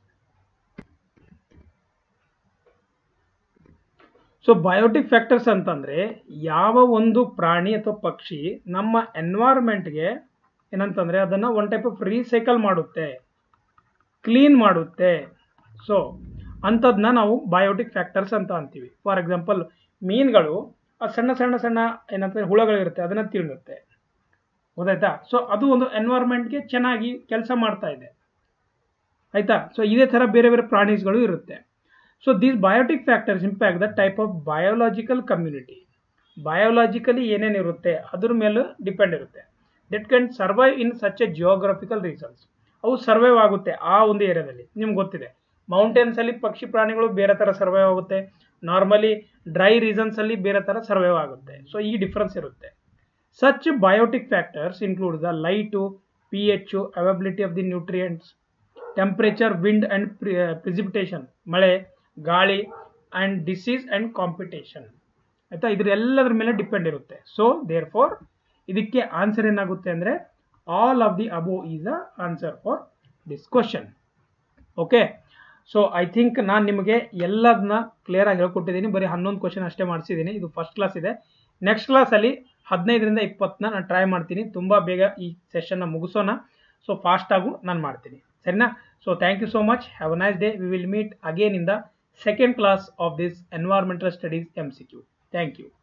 so biotic factors ಅಂತಂದ್ರೆ ಯಾವ ಒಂದು ಪ್ರಾಣಿ ಅಥವಾ ಪಕ್ಷಿ ನಮ್ಮ ಎನ್ವೈರ್ಮೆಂಟ್ಗೆ ಏನಂತಂದ್ರೆ ಅದನ್ನ ಒನ್ ಟೈಪ್ ಆಫ್ ರೀಸೈಕಲ್ ಮಾಡುತ್ತೆ ಕ್ಲೀನ್ ಮಾಡುತ್ತೆ ಸೊ ಅಂಥದನ್ನ ನಾವು ಬಯೋಟಿಕ್ ಫ್ಯಾಕ್ಟರ್ಸ್ ಅಂತ ಅಂತೀವಿ ಫಾರ್ ಎಕ್ಸಾಂಪಲ್ ಮೀನುಗಳು ಆ ಸಣ್ಣ ಸಣ್ಣ ಸಣ್ಣ ಏನಂತ ಹುಳಗಳಿರುತ್ತೆ ಅದನ್ನ ತಿನ್ನುತ್ತೆ ಗೊತ್ತಾಯ್ತಾ ಸೊ ಅದು ಒಂದು ಎನ್ವೈರ್ಮೆಂಟ್ಗೆ ಚೆನ್ನಾಗಿ ಕೆಲಸ ಮಾಡ್ತಾ ಇದೆ ಆಯ್ತಾ ಸೊ ಇದೇ ಥರ ಬೇರೆ ಬೇರೆ ಪ್ರಾಣೀಸ್ಗಳು ಇರುತ್ತೆ so these biotic factors impact the type of biological community biologically ಏನೇನಿರುತ್ತೆ ಅದ್ರ ಮೇಲೆ ಡಿಪೆಂಡ್ ಇರುತ್ತೆ that can survive in such a geographical reasons ಅವು ಸರ್ವೈವ್ ಆಗುತ್ತೆ ಆ ಒಂದು ಏರಿಯಾದಲ್ಲಿ ನಿಮ್ಗೆ ಗೊತ್ತಿದೆ ಮೌಂಟೇನ್ಸ್ ಅಲ್ಲಿ ಪಕ್ಷಿ ಪ್ರಾಣಿಗಳು ಬೇರೆ ಥರ ಸರ್ವೈವ್ ಆಗುತ್ತೆ ನಾರ್ಮಲಿ ಡ್ರೈ ರೀಸನ್ಸ್ ಅಲ್ಲಿ ಬೇರೆ ಥರ ಸರ್ವೈವ್ ಆಗುತ್ತೆ ಸೊ ಈ ಡಿಫ್ರೆನ್ಸ್ ಇರುತ್ತೆ such biotic factors include the light P H availability of the nutrients temperature wind and precipitation ಮಳೆ ಗಾಳಿ ಅಂಡ್ ಡಿಸೀಸ್ ಅಂಡ್ ಕಾಂಪಿಟೇಷನ್ ಆಯ್ತಾ ಇದ್ರ ಎಲ್ಲದ್ರ ಮೇಲೆ ಡಿಪೆಂಡ್ ಇರುತ್ತೆ ಸೊ ದೇರ್ ಫಾರ್ ಇದಕ್ಕೆ ಆನ್ಸರ್ ಏನಾಗುತ್ತೆ ಅಂದರೆ all of the above is a answer for this question okay so I think ನಾನು ನಿಮಗೆ ಎಲ್ಲದನ್ನ ಕ್ಲಿಯರ್ ಆಗಿ ಹೇಳ್ಕೊಟ್ಟಿದ್ದೀನಿ ಬರೀ ಹನ್ನೊಂದು ಕ್ವಶನ್ ಅಷ್ಟೇ ಮಾಡಿಸಿದ್ದೀನಿ ಇದು ಫಸ್ಟ್ ಕ್ಲಾಸ್ ಇದೆ ನೆಕ್ಸ್ಟ್ ಕ್ಲಾಸಲ್ಲಿ ಹದಿನೈದರಿಂದ ಇಪ್ಪತ್ತನ್ನ ನಾನು ಟ್ರೈ ಮಾಡ್ತೀನಿ ತುಂಬ ಬೇಗ ಈ ಸೆಷನ್ನ ಮುಗಿಸೋಣ ಸೊ ಫಾಸ್ಟಾಗೂ ನಾನು ಮಾಡ್ತೀನಿ ಸರಿನಾ so thank you so much have a nice day we will meet again in the second class of this environmental studies M C Q thank you